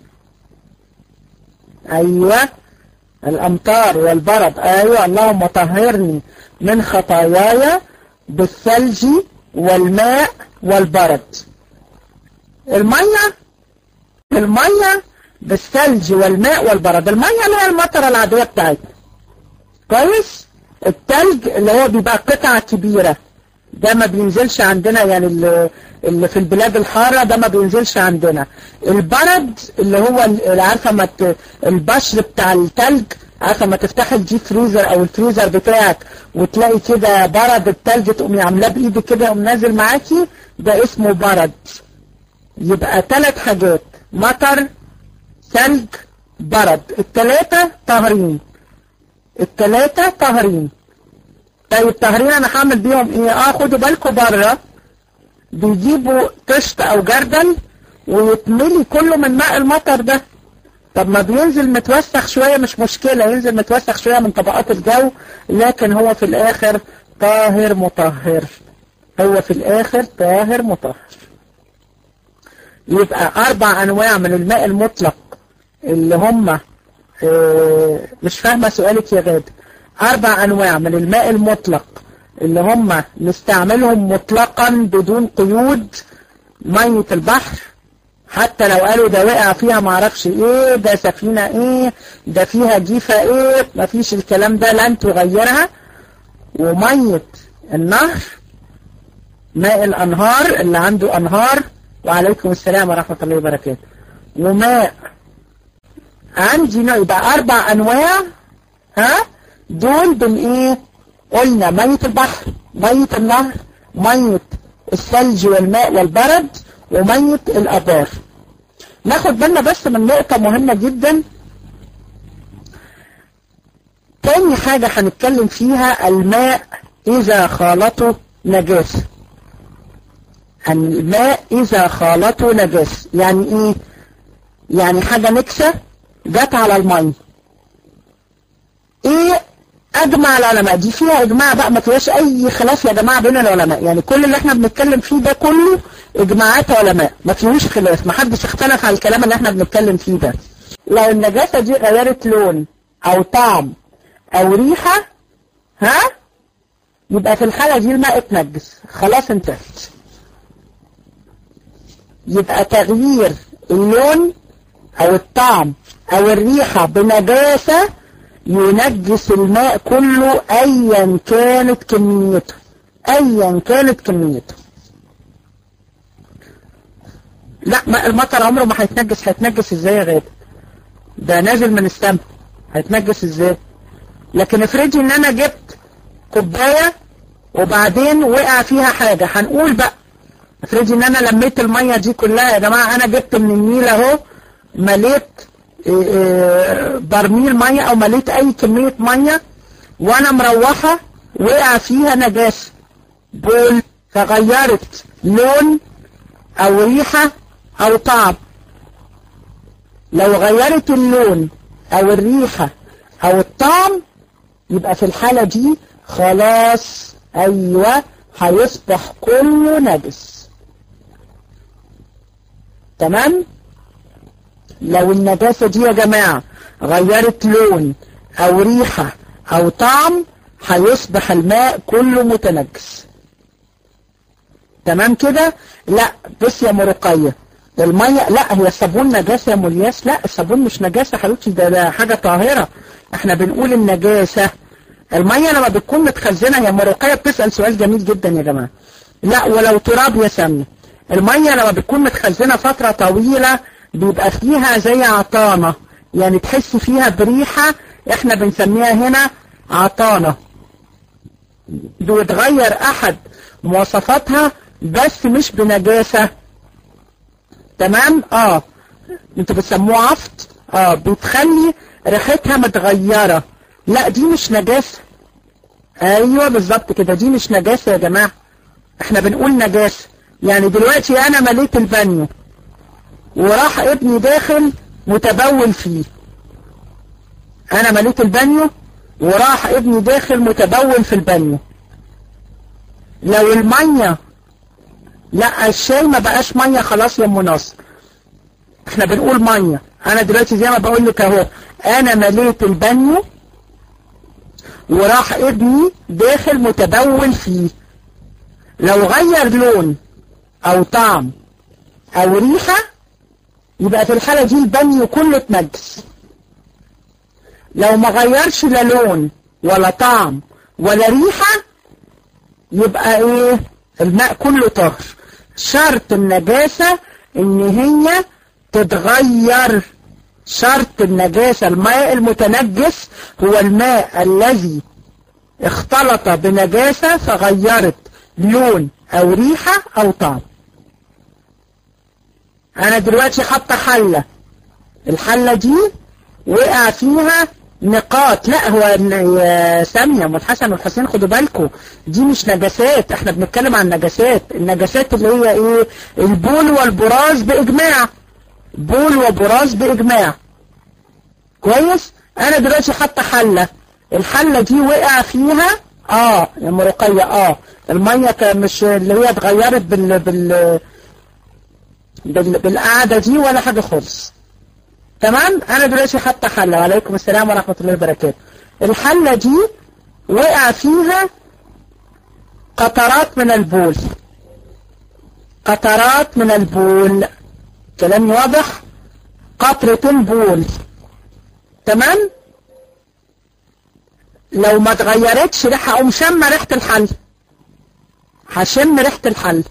ايوه الامطار والبرد ايوه اللهم طهرني من خطاياي بالثلج والماء والبرد المية المية بالثلج والماء والبرد المية اللي هي المطرة العادية بتاعتنا كويس الثلج اللي هو بيبقى قطعة كبيرة ده ما بينزلش عندنا يعني اللي في البلاد الحارة ده ما بينزلش عندنا البرد اللي هو اللي عارفة ما البشر بتاع التلج عارفة ما تفتح الجي فريزر او الفريزر بتاعك وتلاقي كده برد التلج تقومي عاملاه بايدك كده يقوم نازل معاكي ده اسمه برد يبقى ثلاث حاجات مطر ثلج برد الثلاثة طاهرين الثلاثة طاهرين طيب الطاهرين انا هعمل بيهم ايه اه خدوا بالكم بره بيجيبوا طشت او جردل ويتملي كله من ماء المطر ده طب ما بينزل متوسخ شوية مش مشكلة ينزل متوسخ شوية من طبقات الجو لكن هو في الاخر طاهر مطهر هو في الاخر طاهر مطهر يبقى اربع انواع من الماء المطلق اللي هم اه مش فاهمة سؤالك يا غادة اربع انواع من الماء المطلق اللي هم نستعملهم مطلقا بدون قيود مية البحر حتى لو قالوا ده وقع فيها معرفش ايه ده سفينة ايه ده فيها جيفة ايه مفيش الكلام ده لن تغيرها ومية النهر ماء الانهار اللي عنده انهار وعليكم السلام ورحمة الله وبركاته وماء عندي نوع يبقى اربع انواع ها دول بن ايه قلنا مية البحر مية النهر مية الثلج والماء والبرد ومية الابار ناخد بالنا بس من نقطة مهمة جدا تاني حاجة هنتكلم فيها الماء اذا خالطه نجاسة الماء اذا خالطه نجاسة يعني ايه يعني حاجة نكسة جت على المية ايه اجمع العلماء دي فيها اجماع بقى ما فيهاش اي خلاف يا جماعه بين العلماء يعني كل اللي احنا بنتكلم فيه ده كله اجماعات علماء ما فيهوش خلاف ما حدش اختلف على الكلام اللي احنا بنتكلم فيه ده لو النجاسه دي غيرت لون او طعم او ريحه ها يبقى في الحاله دي الماء اتنجس خلاص انتهت يبقى تغيير اللون او الطعم او الريحه بنجاسه ينجس الماء كله ايا كانت كميته ايا كانت كميته لا ما المطر عمره ما هيتنجس هيتنجس ازاي يا غادة ده نازل من السماء هيتنجس ازاي لكن افرضي ان انا جبت كوباية وبعدين وقع فيها حاجة هنقول بقى افرضي ان انا لميت المية دي كلها يا جماعة انا جبت من النيل اهو مليت برميل مية او مليت اي كمية مية وانا مروحة وقع فيها نجاسة بول فغيرت لون او ريحة او طعم لو غيرت اللون او الريحة او الطعم يبقى في الحالة دي خلاص ايوه هيصبح كله نجس تمام لو النجاسة دي يا جماعة غيرت لون او ريحة او طعم هيصبح الماء كله متنجس تمام كده لا بص يا مرقية المية لا هي الصابون نجاسة يا ملياس لا الصابون مش نجاسة حبيبتي ده, ده حاجة طاهرة احنا بنقول النجاسة المية لما بتكون متخزنة يا مرقية بتسأل سؤال جميل جدا يا جماعة لا ولو تراب يا سامية المية لما بتكون متخزنة فترة طويلة بيبقى فيها زي عطانة يعني تحس فيها بريحة احنا بنسميها هنا عطانة بيتغير احد مواصفاتها بس مش بنجاسة تمام اه انتوا بتسموه عفط اه بتخلي ريحتها متغيرة لا دي مش نجاسة ايوه بالظبط كده دي مش نجاسة يا جماعة احنا بنقول نجاسة يعني دلوقتي انا مليت البانيو وراح ابني داخل متبول فيه انا مليت البانيو وراح ابني داخل متبول في البانيو لو المية لا الشاي ما بقاش مية خلاص يا ام ناصر احنا بنقول مية انا دلوقتي زي ما بقول لك اهو انا مليت البانيو وراح ابني داخل متبول فيه لو غير لون او طعم او ريحة يبقى في الحالة دي البانيو كله اتنجس لو ما غيرش لا لون ولا طعم ولا ريحة يبقى ايه الماء كله طاهر شرط النجاسة ان هي تتغير شرط النجاسة الماء المتنجس هو الماء الذي اختلط بنجاسة فغيرت لون او ريحة او طعم انا دلوقتي حاطة حلة الحلة دي وقع فيها نقاط لا هو يا سامية والحسن والحسين خدوا بالكم دي مش نجاسات احنا بنتكلم عن نجاسات النجاسات اللي هي ايه البول والبراز باجماع بول وبراز باجماع كويس انا دلوقتي حاطه حله الحله دي وقع فيها اه يا مرقيه اه الميه مش اللي هي اتغيرت بال بال بال بالقعده دي ولا حاجه خالص تمام انا دلوقتي حاطه حله وعليكم السلام ورحمه الله وبركاته الحله دي وقع فيها قطرات من البول قطرات من البول كلامي واضح قطرتين بول تمام لو ما اتغيرتش ريحه اقوم شم ريحه الحل هشم ريحه الحل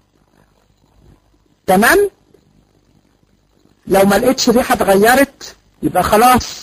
تمام لو ما لقيتش ريحه اتغيرت يبقى خلاص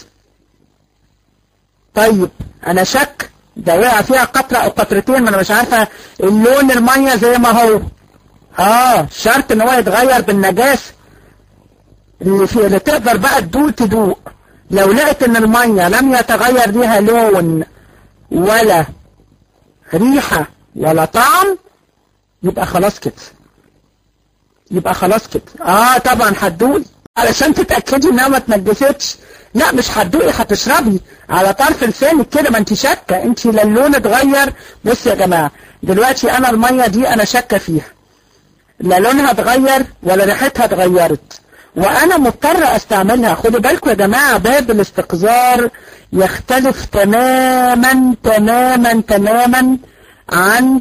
طيب انا شك ده وقع فيها قطره او قطرتين ما انا مش عارفه اللون الميه زي ما هو اه شرط ان هو يتغير بالنجاسه اللي فيه اللي تقدر بقى تدوق تدوق لو لقيت ان الميه لم يتغير ليها لون ولا ريحه ولا طعم يبقى خلاص كده يبقى خلاص كده اه طبعا هتدوقي علشان تتاكدي انها ما اتنجستش لا مش هتدوقي هتشربي على طرف لسانك كده ما انت شاكه انت لا اللون اتغير بص يا جماعه دلوقتي انا الميه دي انا شاكه فيها لا لونها اتغير ولا ريحتها اتغيرت وانا مضطر استعملها خدوا بالكم يا جماعه باب الاستقذار يختلف تماما تماما تماما عن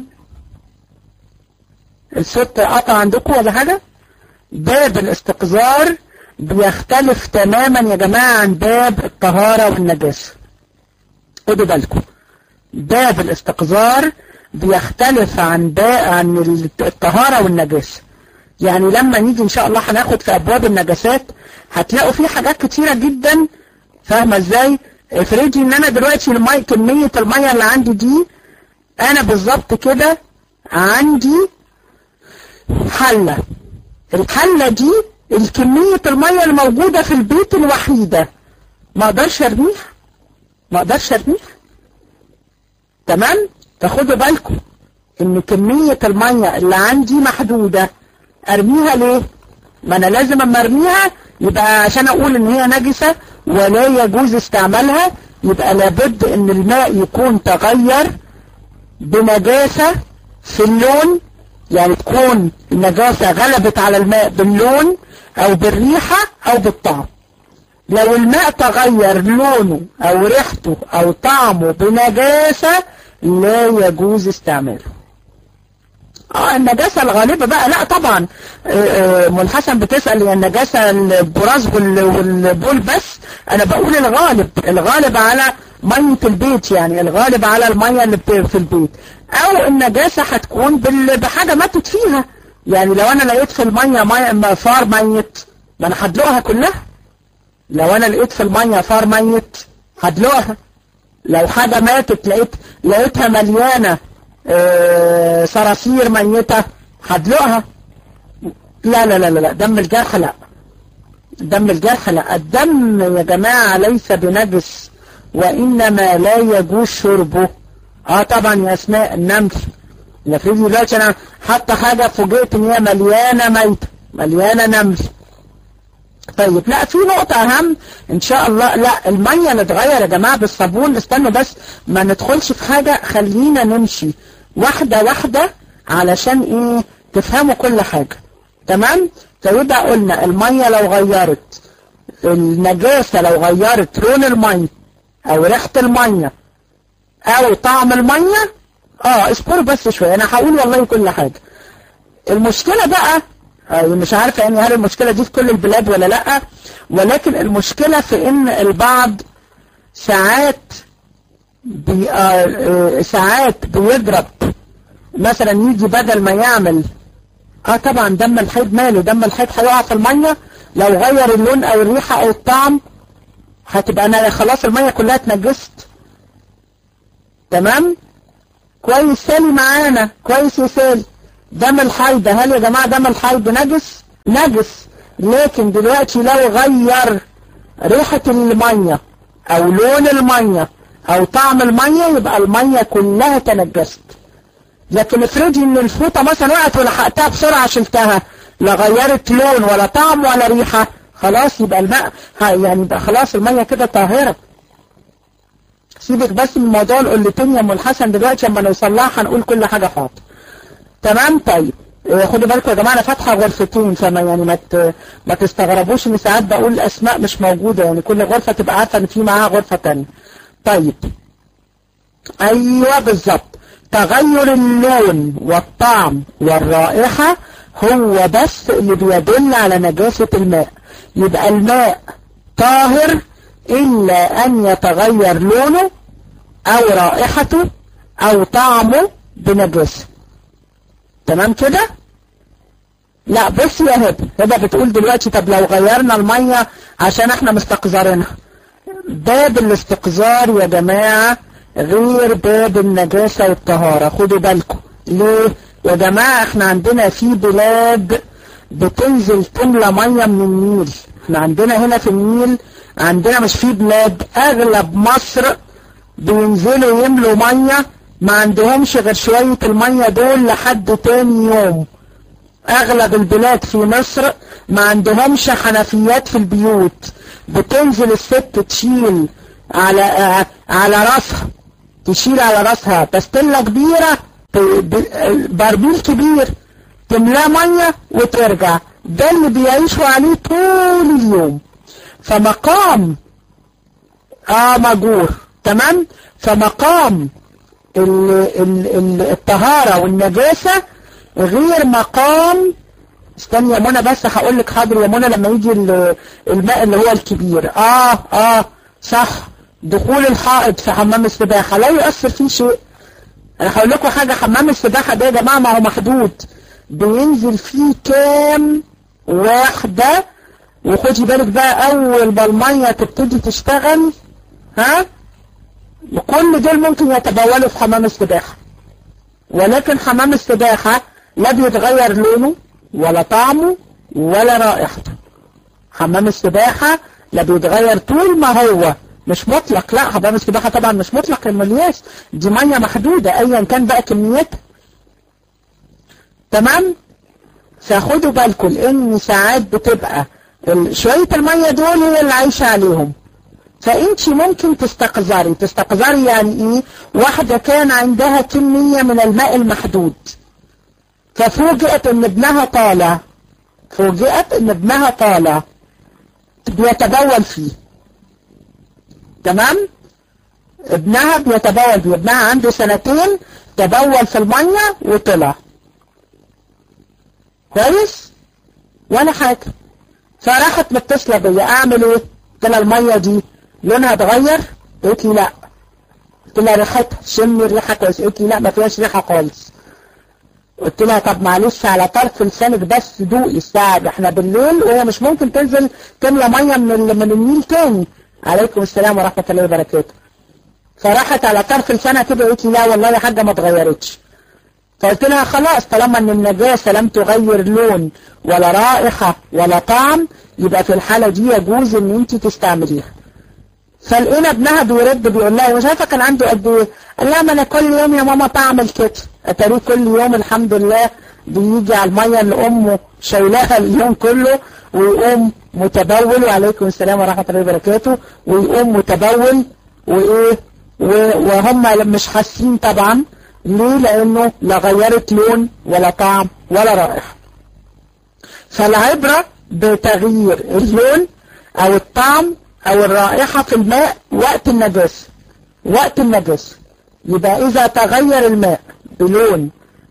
الصوت قطع عندكم ولا حاجه باب الاستقذار بيختلف تماما يا جماعه عن باب الطهاره والنجاسه خدوا بالكم باب الاستقذار بيختلف عن باء عن الطهاره والنجاسه يعني لما نيجي ان شاء الله هناخد في ابواب النجاسات هتلاقوا فيه حاجات كتيرة جدا فاهمة ازاي افرضي ان انا دلوقتي المي كمية المية اللي عندي دي انا بالظبط كده عندي حلة الحلة دي الكمية المية الموجودة في البيت الوحيدة ما اقدرش ارميها ما اقدرش ارميها تمام فخدوا بالكم ان كمية المية اللي عندي محدودة ارميها ليه ما انا لازم اما ارميها يبقى عشان اقول ان هي نجسة ولا يجوز استعمالها يبقى لابد ان الماء يكون تغير بنجاسة في اللون يعني تكون النجاسة غلبت على الماء باللون او بالريحة او بالطعم لو الماء تغير لونه او ريحته او طعمه بنجاسة لا يجوز استعماله اه النجاسة الغالبة بقى لا طبعا ام الحسن بتسأل هي النجاسة البراز والبول بس انا بقول الغالب الغالب على مية البيت يعني الغالب على المية اللي في البيت او النجاسة هتكون بحاجة ماتت فيها يعني لو انا لقيت في المية مية فار ميت ما انا هدلقها كلها لو انا لقيت في المية فار ميت هدلقها لو حاجة ماتت لقيت لقيتها مليانة اه صراصير ميتة هدلقها لا لا لا لا دم الجرح لا دم الجرح لا الدم يا جماعة ليس بنجس وإنما لا يجوز شربه اه طبعا يا اسماء النمل لا في دلوقتي انا حتى حاجة فوجئت ان هي مليانة ميتة مليانة نمل طيب لا في نقطة اهم ان شاء الله لا المية نتغير يا جماعة بالصابون استنوا بس ما ندخلش في حاجة خلينا نمشي واحدة واحدة علشان ايه تفهموا كل حاجة تمام فيبقى قلنا المية لو غيرت النجاسة لو غيرت لون المية او ريحة المية او طعم المية اه اصبروا بس شوية انا هقول والله كل حاجة المشكلة بقى آه مش عارفة يعني هل المشكلة دي في كل البلاد ولا لا ولكن المشكلة في ان البعض ساعات بي آه ساعات بيضرب مثلا يجي بدل ما يعمل اه طبعا دم الحيض ماله دم الحيض هيقع في المية لو غير اللون او الريحة او الطعم هتبقى انا خلاص المية كلها اتنجست تمام كويس سالي معانا كويس يا سالي دم الحيض هل يا جماعة دم الحيض نجس نجس لكن دلوقتي لو غير ريحة المية او لون المية او طعم المية يبقى المية كلها تنجست لكن افرضي ان الفوطة مثلا وقعت ولحقتها بسرعة شلتها لا غيرت لون ولا طعم ولا ريحة خلاص يبقى الماء يعني يبقى خلاص المية كده طاهرة سيبك بس من موضوع القلتين يا ام الحسن دلوقتي اما نوصل لها هنقول كل حاجة حاضر تمام طيب خدوا بالكم يا جماعه انا فاتحه غرفتين فما يعني ما ما تستغربوش ان ساعات بقول اسماء مش موجوده يعني كل غرفه تبقى عارفه ان في معاها غرفه ثانيه طيب ايوه بالظبط تغير اللون والطعم والرائحه هو بس اللي بيدل على نجاسه الماء يبقى الماء طاهر الا ان يتغير لونه او رائحته او طعمه بنجاسه تمام كده لا بص يا هبه هبه بتقول دلوقتي طب لو غيرنا المية عشان احنا مستقذرينها باب الاستقذار يا جماعة غير باب النجاسة والطهارة خدوا بالكم ليه يا جماعة احنا عندنا في بلاد بتنزل تملى مية من النيل احنا عندنا هنا في النيل عندنا مش في بلاد اغلب مصر بينزلوا يملوا مية ما عندهمش غير شوية المية دول لحد تاني يوم اغلب البلاد في مصر ما عندهمش حنفيات في البيوت بتنزل الست تشيل على على راسها تشيل على راسها بستلة كبيرة برميل كبير تملاه مية وترجع ده اللي بيعيشوا عليه طول اليوم فمقام اه مجور تمام فمقام ال ال ال الطهارة والنجاسة غير مقام استني يا منى بس هقول لك حاضر يا منى لما يجي الماء اللي هو الكبير اه اه صح دخول الحائط في حمام السباحة لا يؤثر فيه شيء انا هقول لكم حاجة حمام السباحة ده يا جماعة ما هو محدود بينزل فيه كام واحدة وخدي بالك بقى اول ما المية تبتدي تشتغل ها وكل دول ممكن يتبولوا في حمام السباحة ولكن حمام السباحة لا بيتغير لونه ولا طعمه ولا رائحته حمام السباحة لا بيتغير طول ما هو مش مطلق لا حمام السباحة طبعا مش مطلق الملياس دي مية محدودة ايا كان بقى كميتها تمام فخدوا بالكم لان ساعات بتبقى شوية المية دول هي اللي عايشة عليهم فانت ممكن تستقذري تستقذري يعني ايه واحدة كان عندها كمية من الماء المحدود ففوجئت ان ابنها طالع فوجئت ان ابنها طالع بيتبول فيه تمام ابنها بيتبول فيه ابنها عنده سنتين تبول في المية وطلع كويس ولا حاجة فراحت متصلة بيا اعمل ايه قلت لها المية دي لونها اتغير قلت لي لا قلت لها ريحتها شمي الريحة كويس قلت لي لا ما فيهاش ريحة خالص قلت لها طب معلش على طرف لسانك بس دوقي الساعة ده احنا بالليل وهي مش ممكن تنزل تملى مية من من النيل تاني عليكم السلام ورحمة الله وبركاته فراحت على طرف لسانها كده قلت لي لا والله يا حاجة ما اتغيرتش فقلت لها خلاص طالما ان النجاسة لم تغير لون ولا رائحة ولا طعم يبقى في الحالة دي يجوز ان انت تستعمليها فلقينا ابنها بيرد بيقول لها مش عارفه كان عنده قد ايه قال لها ما انا كل يوم يا ماما بعمل كده اتاريه كل يوم الحمد لله بيجي على الميه اللي امه شايلاها اليوم كله ويقوم متبول وعليكم السلام ورحمه الله وبركاته ويقوم متبول وايه وهم مش حاسين طبعا ليه لانه لا غيرت لون ولا طعم ولا رائحه فالعبره بتغيير اللون او الطعم او الرائحة في الماء وقت النجاسة وقت النجاسة يبقى اذا تغير الماء بلون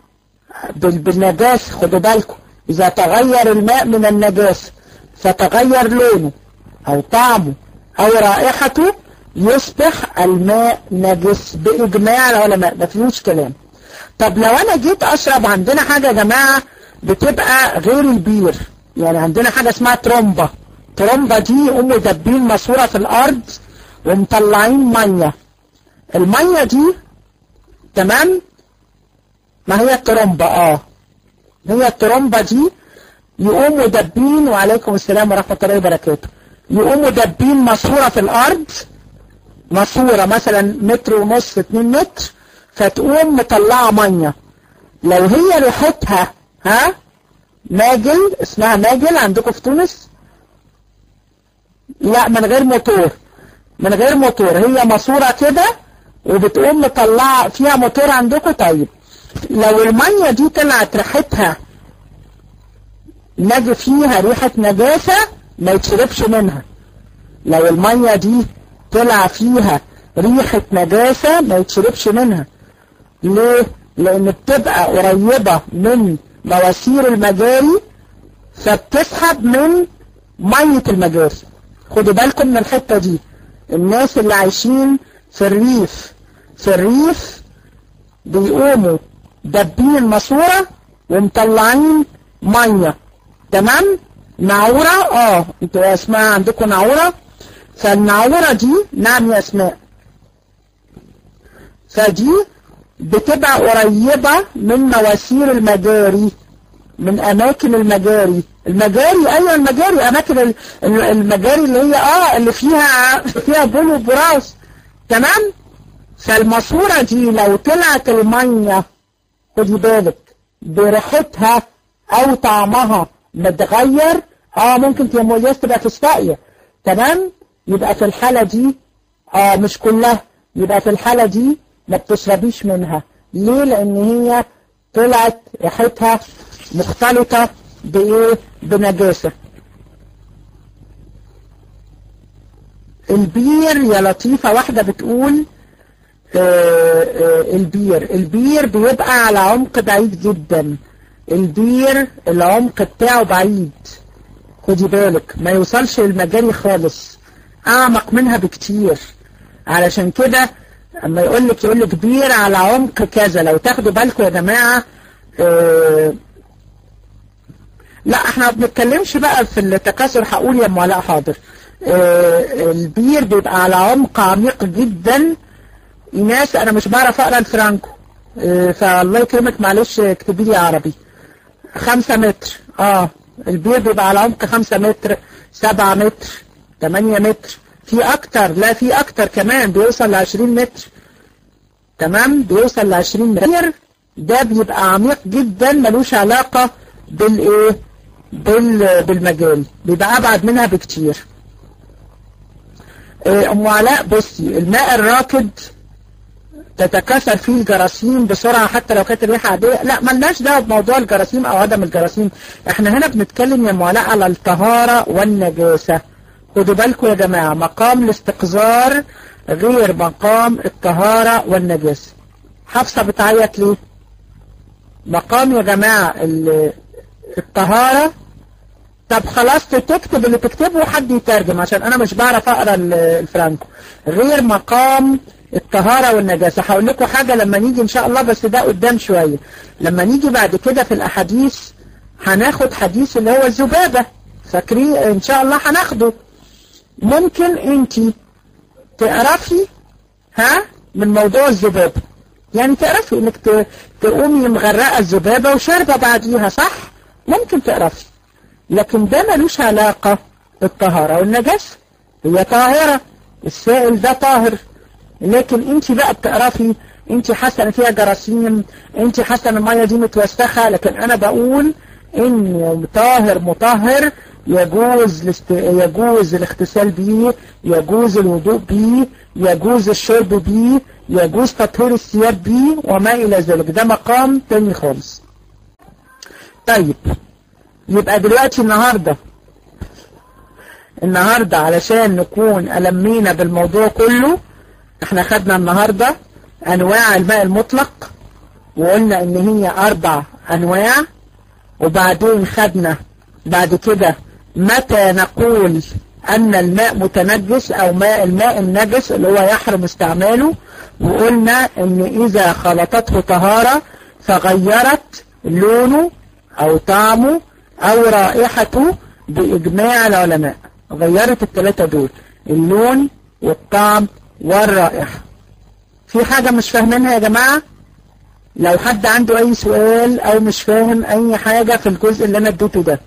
بالنجاسة خدوا بالكم اذا تغير الماء من النجاسة فتغير لونه او طعمه او رائحته يصبح الماء نجس باجماع العلماء ما فيهوش كلام طب لو انا جيت اشرب عندنا حاجة يا جماعة بتبقى غير البير يعني عندنا حاجة اسمها ترومبا الترمبة دي يقوموا دبين ماسورة في الأرض ومطلعين مية المية دي تمام ما هي الترمبة اه هي الترمبة دي يقوموا دبين وعليكم السلام ورحمة الله وبركاته يقوموا دبين ماسورة في الأرض ماسورة مثلا متر ونص اتنين متر فتقوم مطلعة مية لو هي ريحتها ها ماجل اسمها ماجل عندكم في تونس لا من غير موتور من غير موتور هي ماسورة كده وبتقوم مطلعة فيها موتور عندكم طيب لو المية دي طلعت ريحتها نجي فيها ريحة نجاسة ما يتشربش منها لو المية دي طلع فيها ريحة نجاسة ما يتشربش منها ليه؟ لأن بتبقى قريبة من مواسير المجاري فبتسحب من مية المجاري خدوا بالكم من الحتة دي الناس اللي عايشين في الريف في الريف بيقوموا دبين الماسورة ومطلعين مية تمام نعورة اه انتوا اسماء عندكم نعورة فالنعورة دي نعم يا اسماء فدي بتبقى قريبة من مواسير المجاري من اماكن المجاري المجاري ايوه المجاري اماكن المجاري اللي هي اه اللي فيها فيها بول وبراس تمام فالماسوره دي لو طلعت الميه خدي بالك بريحتها او طعمها متغير اه ممكن تيمولياس تبقى في الساقيه تمام يبقى في الحاله دي اه مش كلها يبقى في الحاله دي ما بتشربيش منها ليه لان هي طلعت ريحتها مختلطة بإيه بنجاسة البير يا لطيفة واحدة بتقول آآ آآ البير البير بيبقى على عمق بعيد جدا البير العمق بتاعه بعيد خدي بالك ما يوصلش للمجاري خالص اعمق منها بكتير علشان كده اما يقول لك يقول لك بير على عمق كذا لو تاخدوا بالكم يا جماعه لا احنا ما بنتكلمش بقى في التكاثر هقول يا ام علاء حاضر اه البير بيبقى على عمق عميق جدا ناس انا مش بعرف اقرا الفرانكو اه فالله يكرمك معلش اكتبي لي عربي خمسة متر اه البير بيبقى على عمق خمسة متر سبعة متر تمانية متر في اكتر لا في اكتر كمان بيوصل لعشرين متر تمام بيوصل لعشرين متر ده بيبقى عميق جدا ملوش علاقة بالايه بال بالمجال بيبقى ابعد منها بكتير ام علاء بصي الماء الراكد تتكاثر فيه الجراثيم بسرعة حتى لو كانت الريحة عادية لا ملناش دعوه بموضوع الجراثيم او عدم الجراثيم احنا هنا بنتكلم يا ام علاء على الطهارة والنجاسة خدوا بالكم يا جماعة مقام الاستقذار غير مقام الطهارة والنجاسة حفصة بتعيط ليه مقام يا جماعة الطهارة طب خلاص تكتب اللي تكتبه وحد يترجم عشان انا مش بعرف اقرا الفرانكو غير مقام الطهارة والنجاسة هقول لكم حاجة لما نيجي ان شاء الله بس ده قدام شوية لما نيجي بعد كده في الاحاديث هناخد حديث اللي هو الذبابة فاكرين ان شاء الله هناخده ممكن انت تقرفي ها من موضوع الذبابة يعني تعرفي انك تقومي مغرقة الذبابة وشاربة بعديها صح ممكن تعرفي لكن ده ملوش علاقة بالطهارة والنجاسة هي طاهرة السائل ده طاهر لكن انت بقى بتعرفي انت حاسه ان فيها جراثيم انت حاسه ان الميه دي متوسخه لكن انا بقول ان طاهر مطهر يجوز الاست... يجوز الاغتسال بيه يجوز الوضوء بيه يجوز الشرب بيه يجوز تطهير الثياب بيه وما الى ذلك ده مقام تاني خالص طيب يبقى دلوقتي النهاردة النهاردة علشان نكون ألمينا بالموضوع كله احنا خدنا النهاردة انواع الماء المطلق وقلنا ان هي اربع انواع وبعدين خدنا بعد كده متى نقول ان الماء متنجس او ماء الماء النجس اللي هو يحرم استعماله وقلنا ان اذا خلطته طهارة فغيرت لونه او طعمه او رائحته باجماع العلماء غيرت الثلاثة دول اللون والطعم والرائحة في حاجة مش فاهمينها يا جماعة لو حد عنده اي سؤال او مش فاهم اي حاجة في الجزء اللي انا اديته ده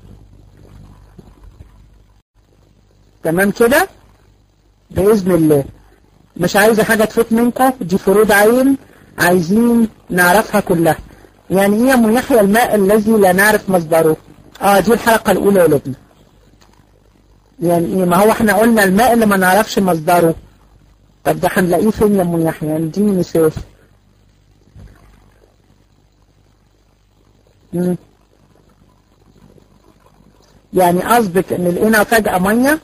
تمام كده بإذن الله مش عايزة حاجة تفوت منكم دي فروض عين عايزين نعرفها كلها يعني ايه ام يحيى الماء الذي لا نعرف مصدره اه دي الحلقة الاولى يا ولادنا يعني ايه ما هو احنا قلنا الماء اللي ما نعرفش مصدره طب ده هنلاقيه فين يا ام يحيى يعني اديني مثال يعني قصدك ان لقينا فجأة مية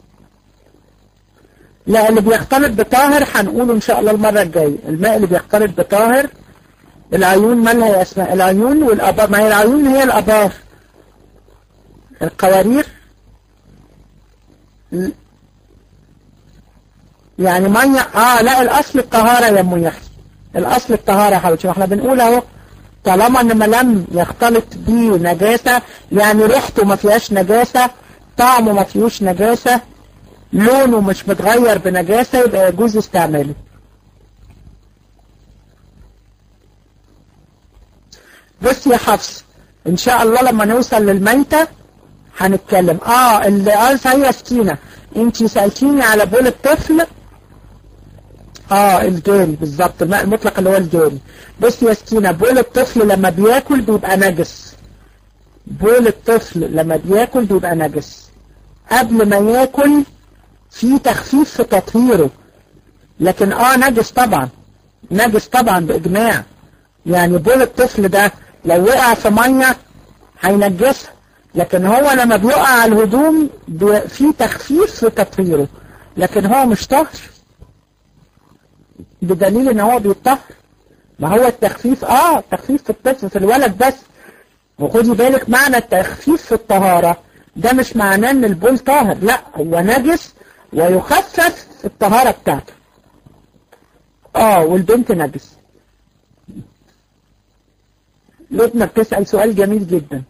لا اللي بيختلط بطاهر هنقوله ان شاء الله المرة الجاية الماء اللي بيختلط بطاهر العيون مالها يا اسماء العيون والابار ما هي العيون هي الابار القوارير يعني مية اه لا الاصل الطهارة يا ام يحيى الاصل الطهارة يا حبيبتي احنا بنقول اهو طالما ان ما لم يختلط بيه نجاسة يعني ريحته ما فيهاش نجاسة طعمه ما فيهوش نجاسة لونه مش متغير بنجاسة يبقى يجوز استعماله بص يا حفص ان شاء الله لما نوصل للميتة هنتكلم اه اللي قال صحيح سكينة انت سألتيني على بول الطفل اه الجاري بالظبط الماء المطلق اللي هو الجاري بص يا سكينة بول الطفل لما بياكل بيبقى نجس بول الطفل لما بياكل بيبقى نجس قبل ما ياكل في تخفيف في تطهيره لكن اه نجس طبعا نجس طبعا بإجماع يعني بول الطفل ده لو وقع في مية هينجسها لكن هو لما بيقع على الهدوم في تخفيف في تطهيره لكن هو مش طهر بدليل ان هو بيطهر ما هو التخفيف اه التخفيف في الطفل في الولد بس وخدي بالك معنى التخفيف في الطهارة ده مش معناه ان البول طاهر لا هو نجس ويخفف الطهارة بتاعته اه والبنت نجس لبنى بتسأل سؤال جميل جدا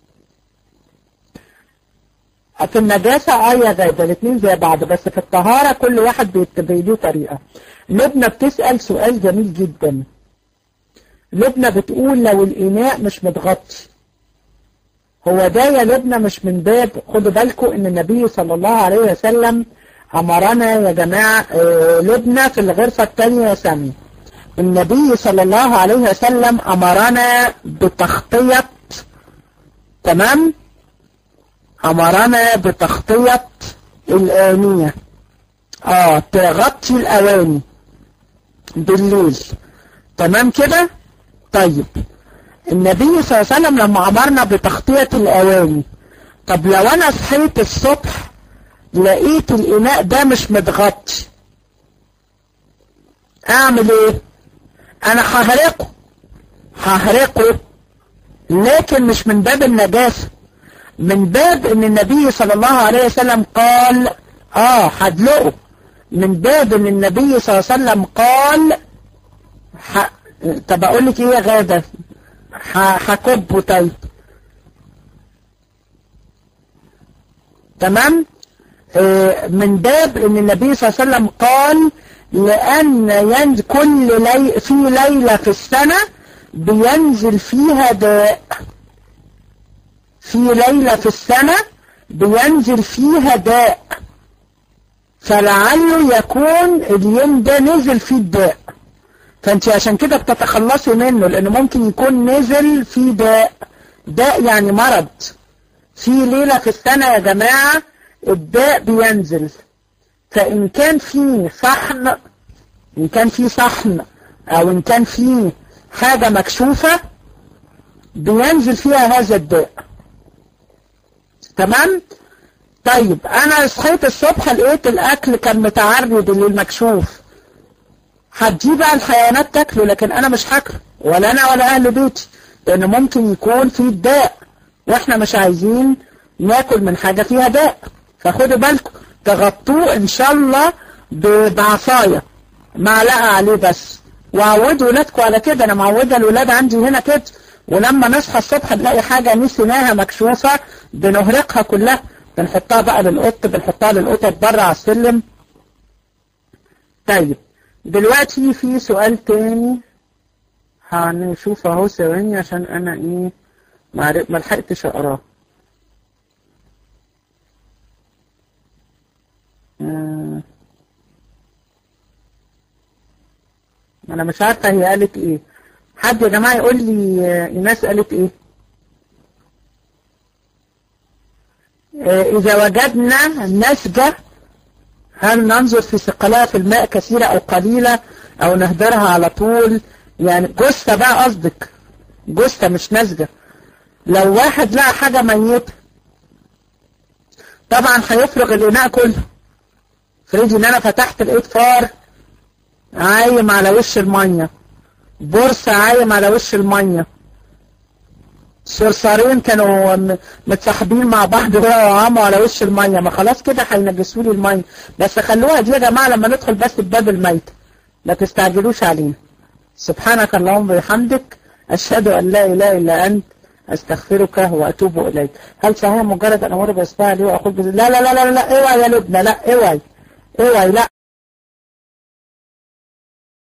في النجاسة اه يا غادة الاثنين زي بعض بس في الطهارة كل واحد بيتبعيه طريقة لبنى بتسأل سؤال جميل جدا لبنى بتقول لو الإناء مش متغطي هو ده يا لبنى مش من باب خدوا بالكم ان النبي صلى الله عليه وسلم امرنا يا جماعة آه لبنى في الغرفة الثانية يا سامي النبي صلى الله عليه وسلم امرنا بتغطية تمام امرنا بتغطية الآنية اه تغطي الأواني بالليل تمام كده طيب النبي صلى الله عليه وسلم لما امرنا بتغطية الأواني طب لو أنا صحيت الصبح لقيت الإناء ده مش متغطي أعمل إيه؟ أنا ههرقه ههرقه لكن مش من باب النجاسة من باب ان النبي صلى الله عليه وسلم قال اه هدلقه من باب ان النبي صلى الله عليه وسلم قال ح... طب اقول لك ايه يا غاده هكبه طيب تمام آه من باب ان النبي صلى الله عليه وسلم قال لان ينزل كل لي... في ليله في السنه بينزل فيها داء في ليلة في السنة بينزل فيها داء فلعله يكون اليوم ده نزل فيه الداء فانت عشان كده بتتخلصي منه لانه ممكن يكون نزل فيه داء داء يعني مرض في ليلة في السنة يا جماعة الداء بينزل فإن كان في صحن إن كان في صحن أو إن كان في حاجة مكشوفة بينزل فيها هذا الداء تمام طيب انا صحيت الصبح لقيت الاكل كان متعرض للمكشوف هتجيب بقى الحيوانات تاكله لكن انا مش هاكله ولا انا ولا اهل بيتي لان ممكن يكون في داء واحنا مش عايزين ناكل من حاجة فيها داء فخدوا بالكم تغطوه ان شاء الله بعصاية معلقة عليه بس وعودوا ولادكم على كده انا معودة الولاد عندي هنا كده ولما نصحى الصبح نلاقي حاجة نسيناها مكشوفة بنهرقها كلها بنحطها بقى للقط بنحطها للقطط بره على السلم طيب دلوقتي في سؤال تاني هنشوف اهو ثواني عشان انا ايه ما لحقتش اقراه آه. انا مش عارفه هي قالت ايه حد يا جماعة يقول لي الناس قالت ايه اذا وجدنا نسجة هل ننظر في ثقلها في الماء كثيرة او قليلة او نهدرها على طول يعني جثة بقى قصدك جثة مش نسجة لو واحد لقى حاجة ميتة طبعا هيفرغ الاناء كله فريدي ان انا فتحت لقيت فار عايم على وش الميه بورصة عايم على وش المية صرصارين كانوا متصاحبين مع بعض وعاموا على وش المية ما خلاص كده هينجسوا لي المية بس خلوها دي يا جماعة لما ندخل بس بباب الميت ما تستعجلوش علينا سبحانك اللهم وبحمدك أشهد أن لا إله إلا أنت أستغفرك وأتوب إليك هل صحيح مجرد أن أمر بإصبع لي وأقول لا لا لا لا لا اوعي يا لبنى لا اوعي اوعي لا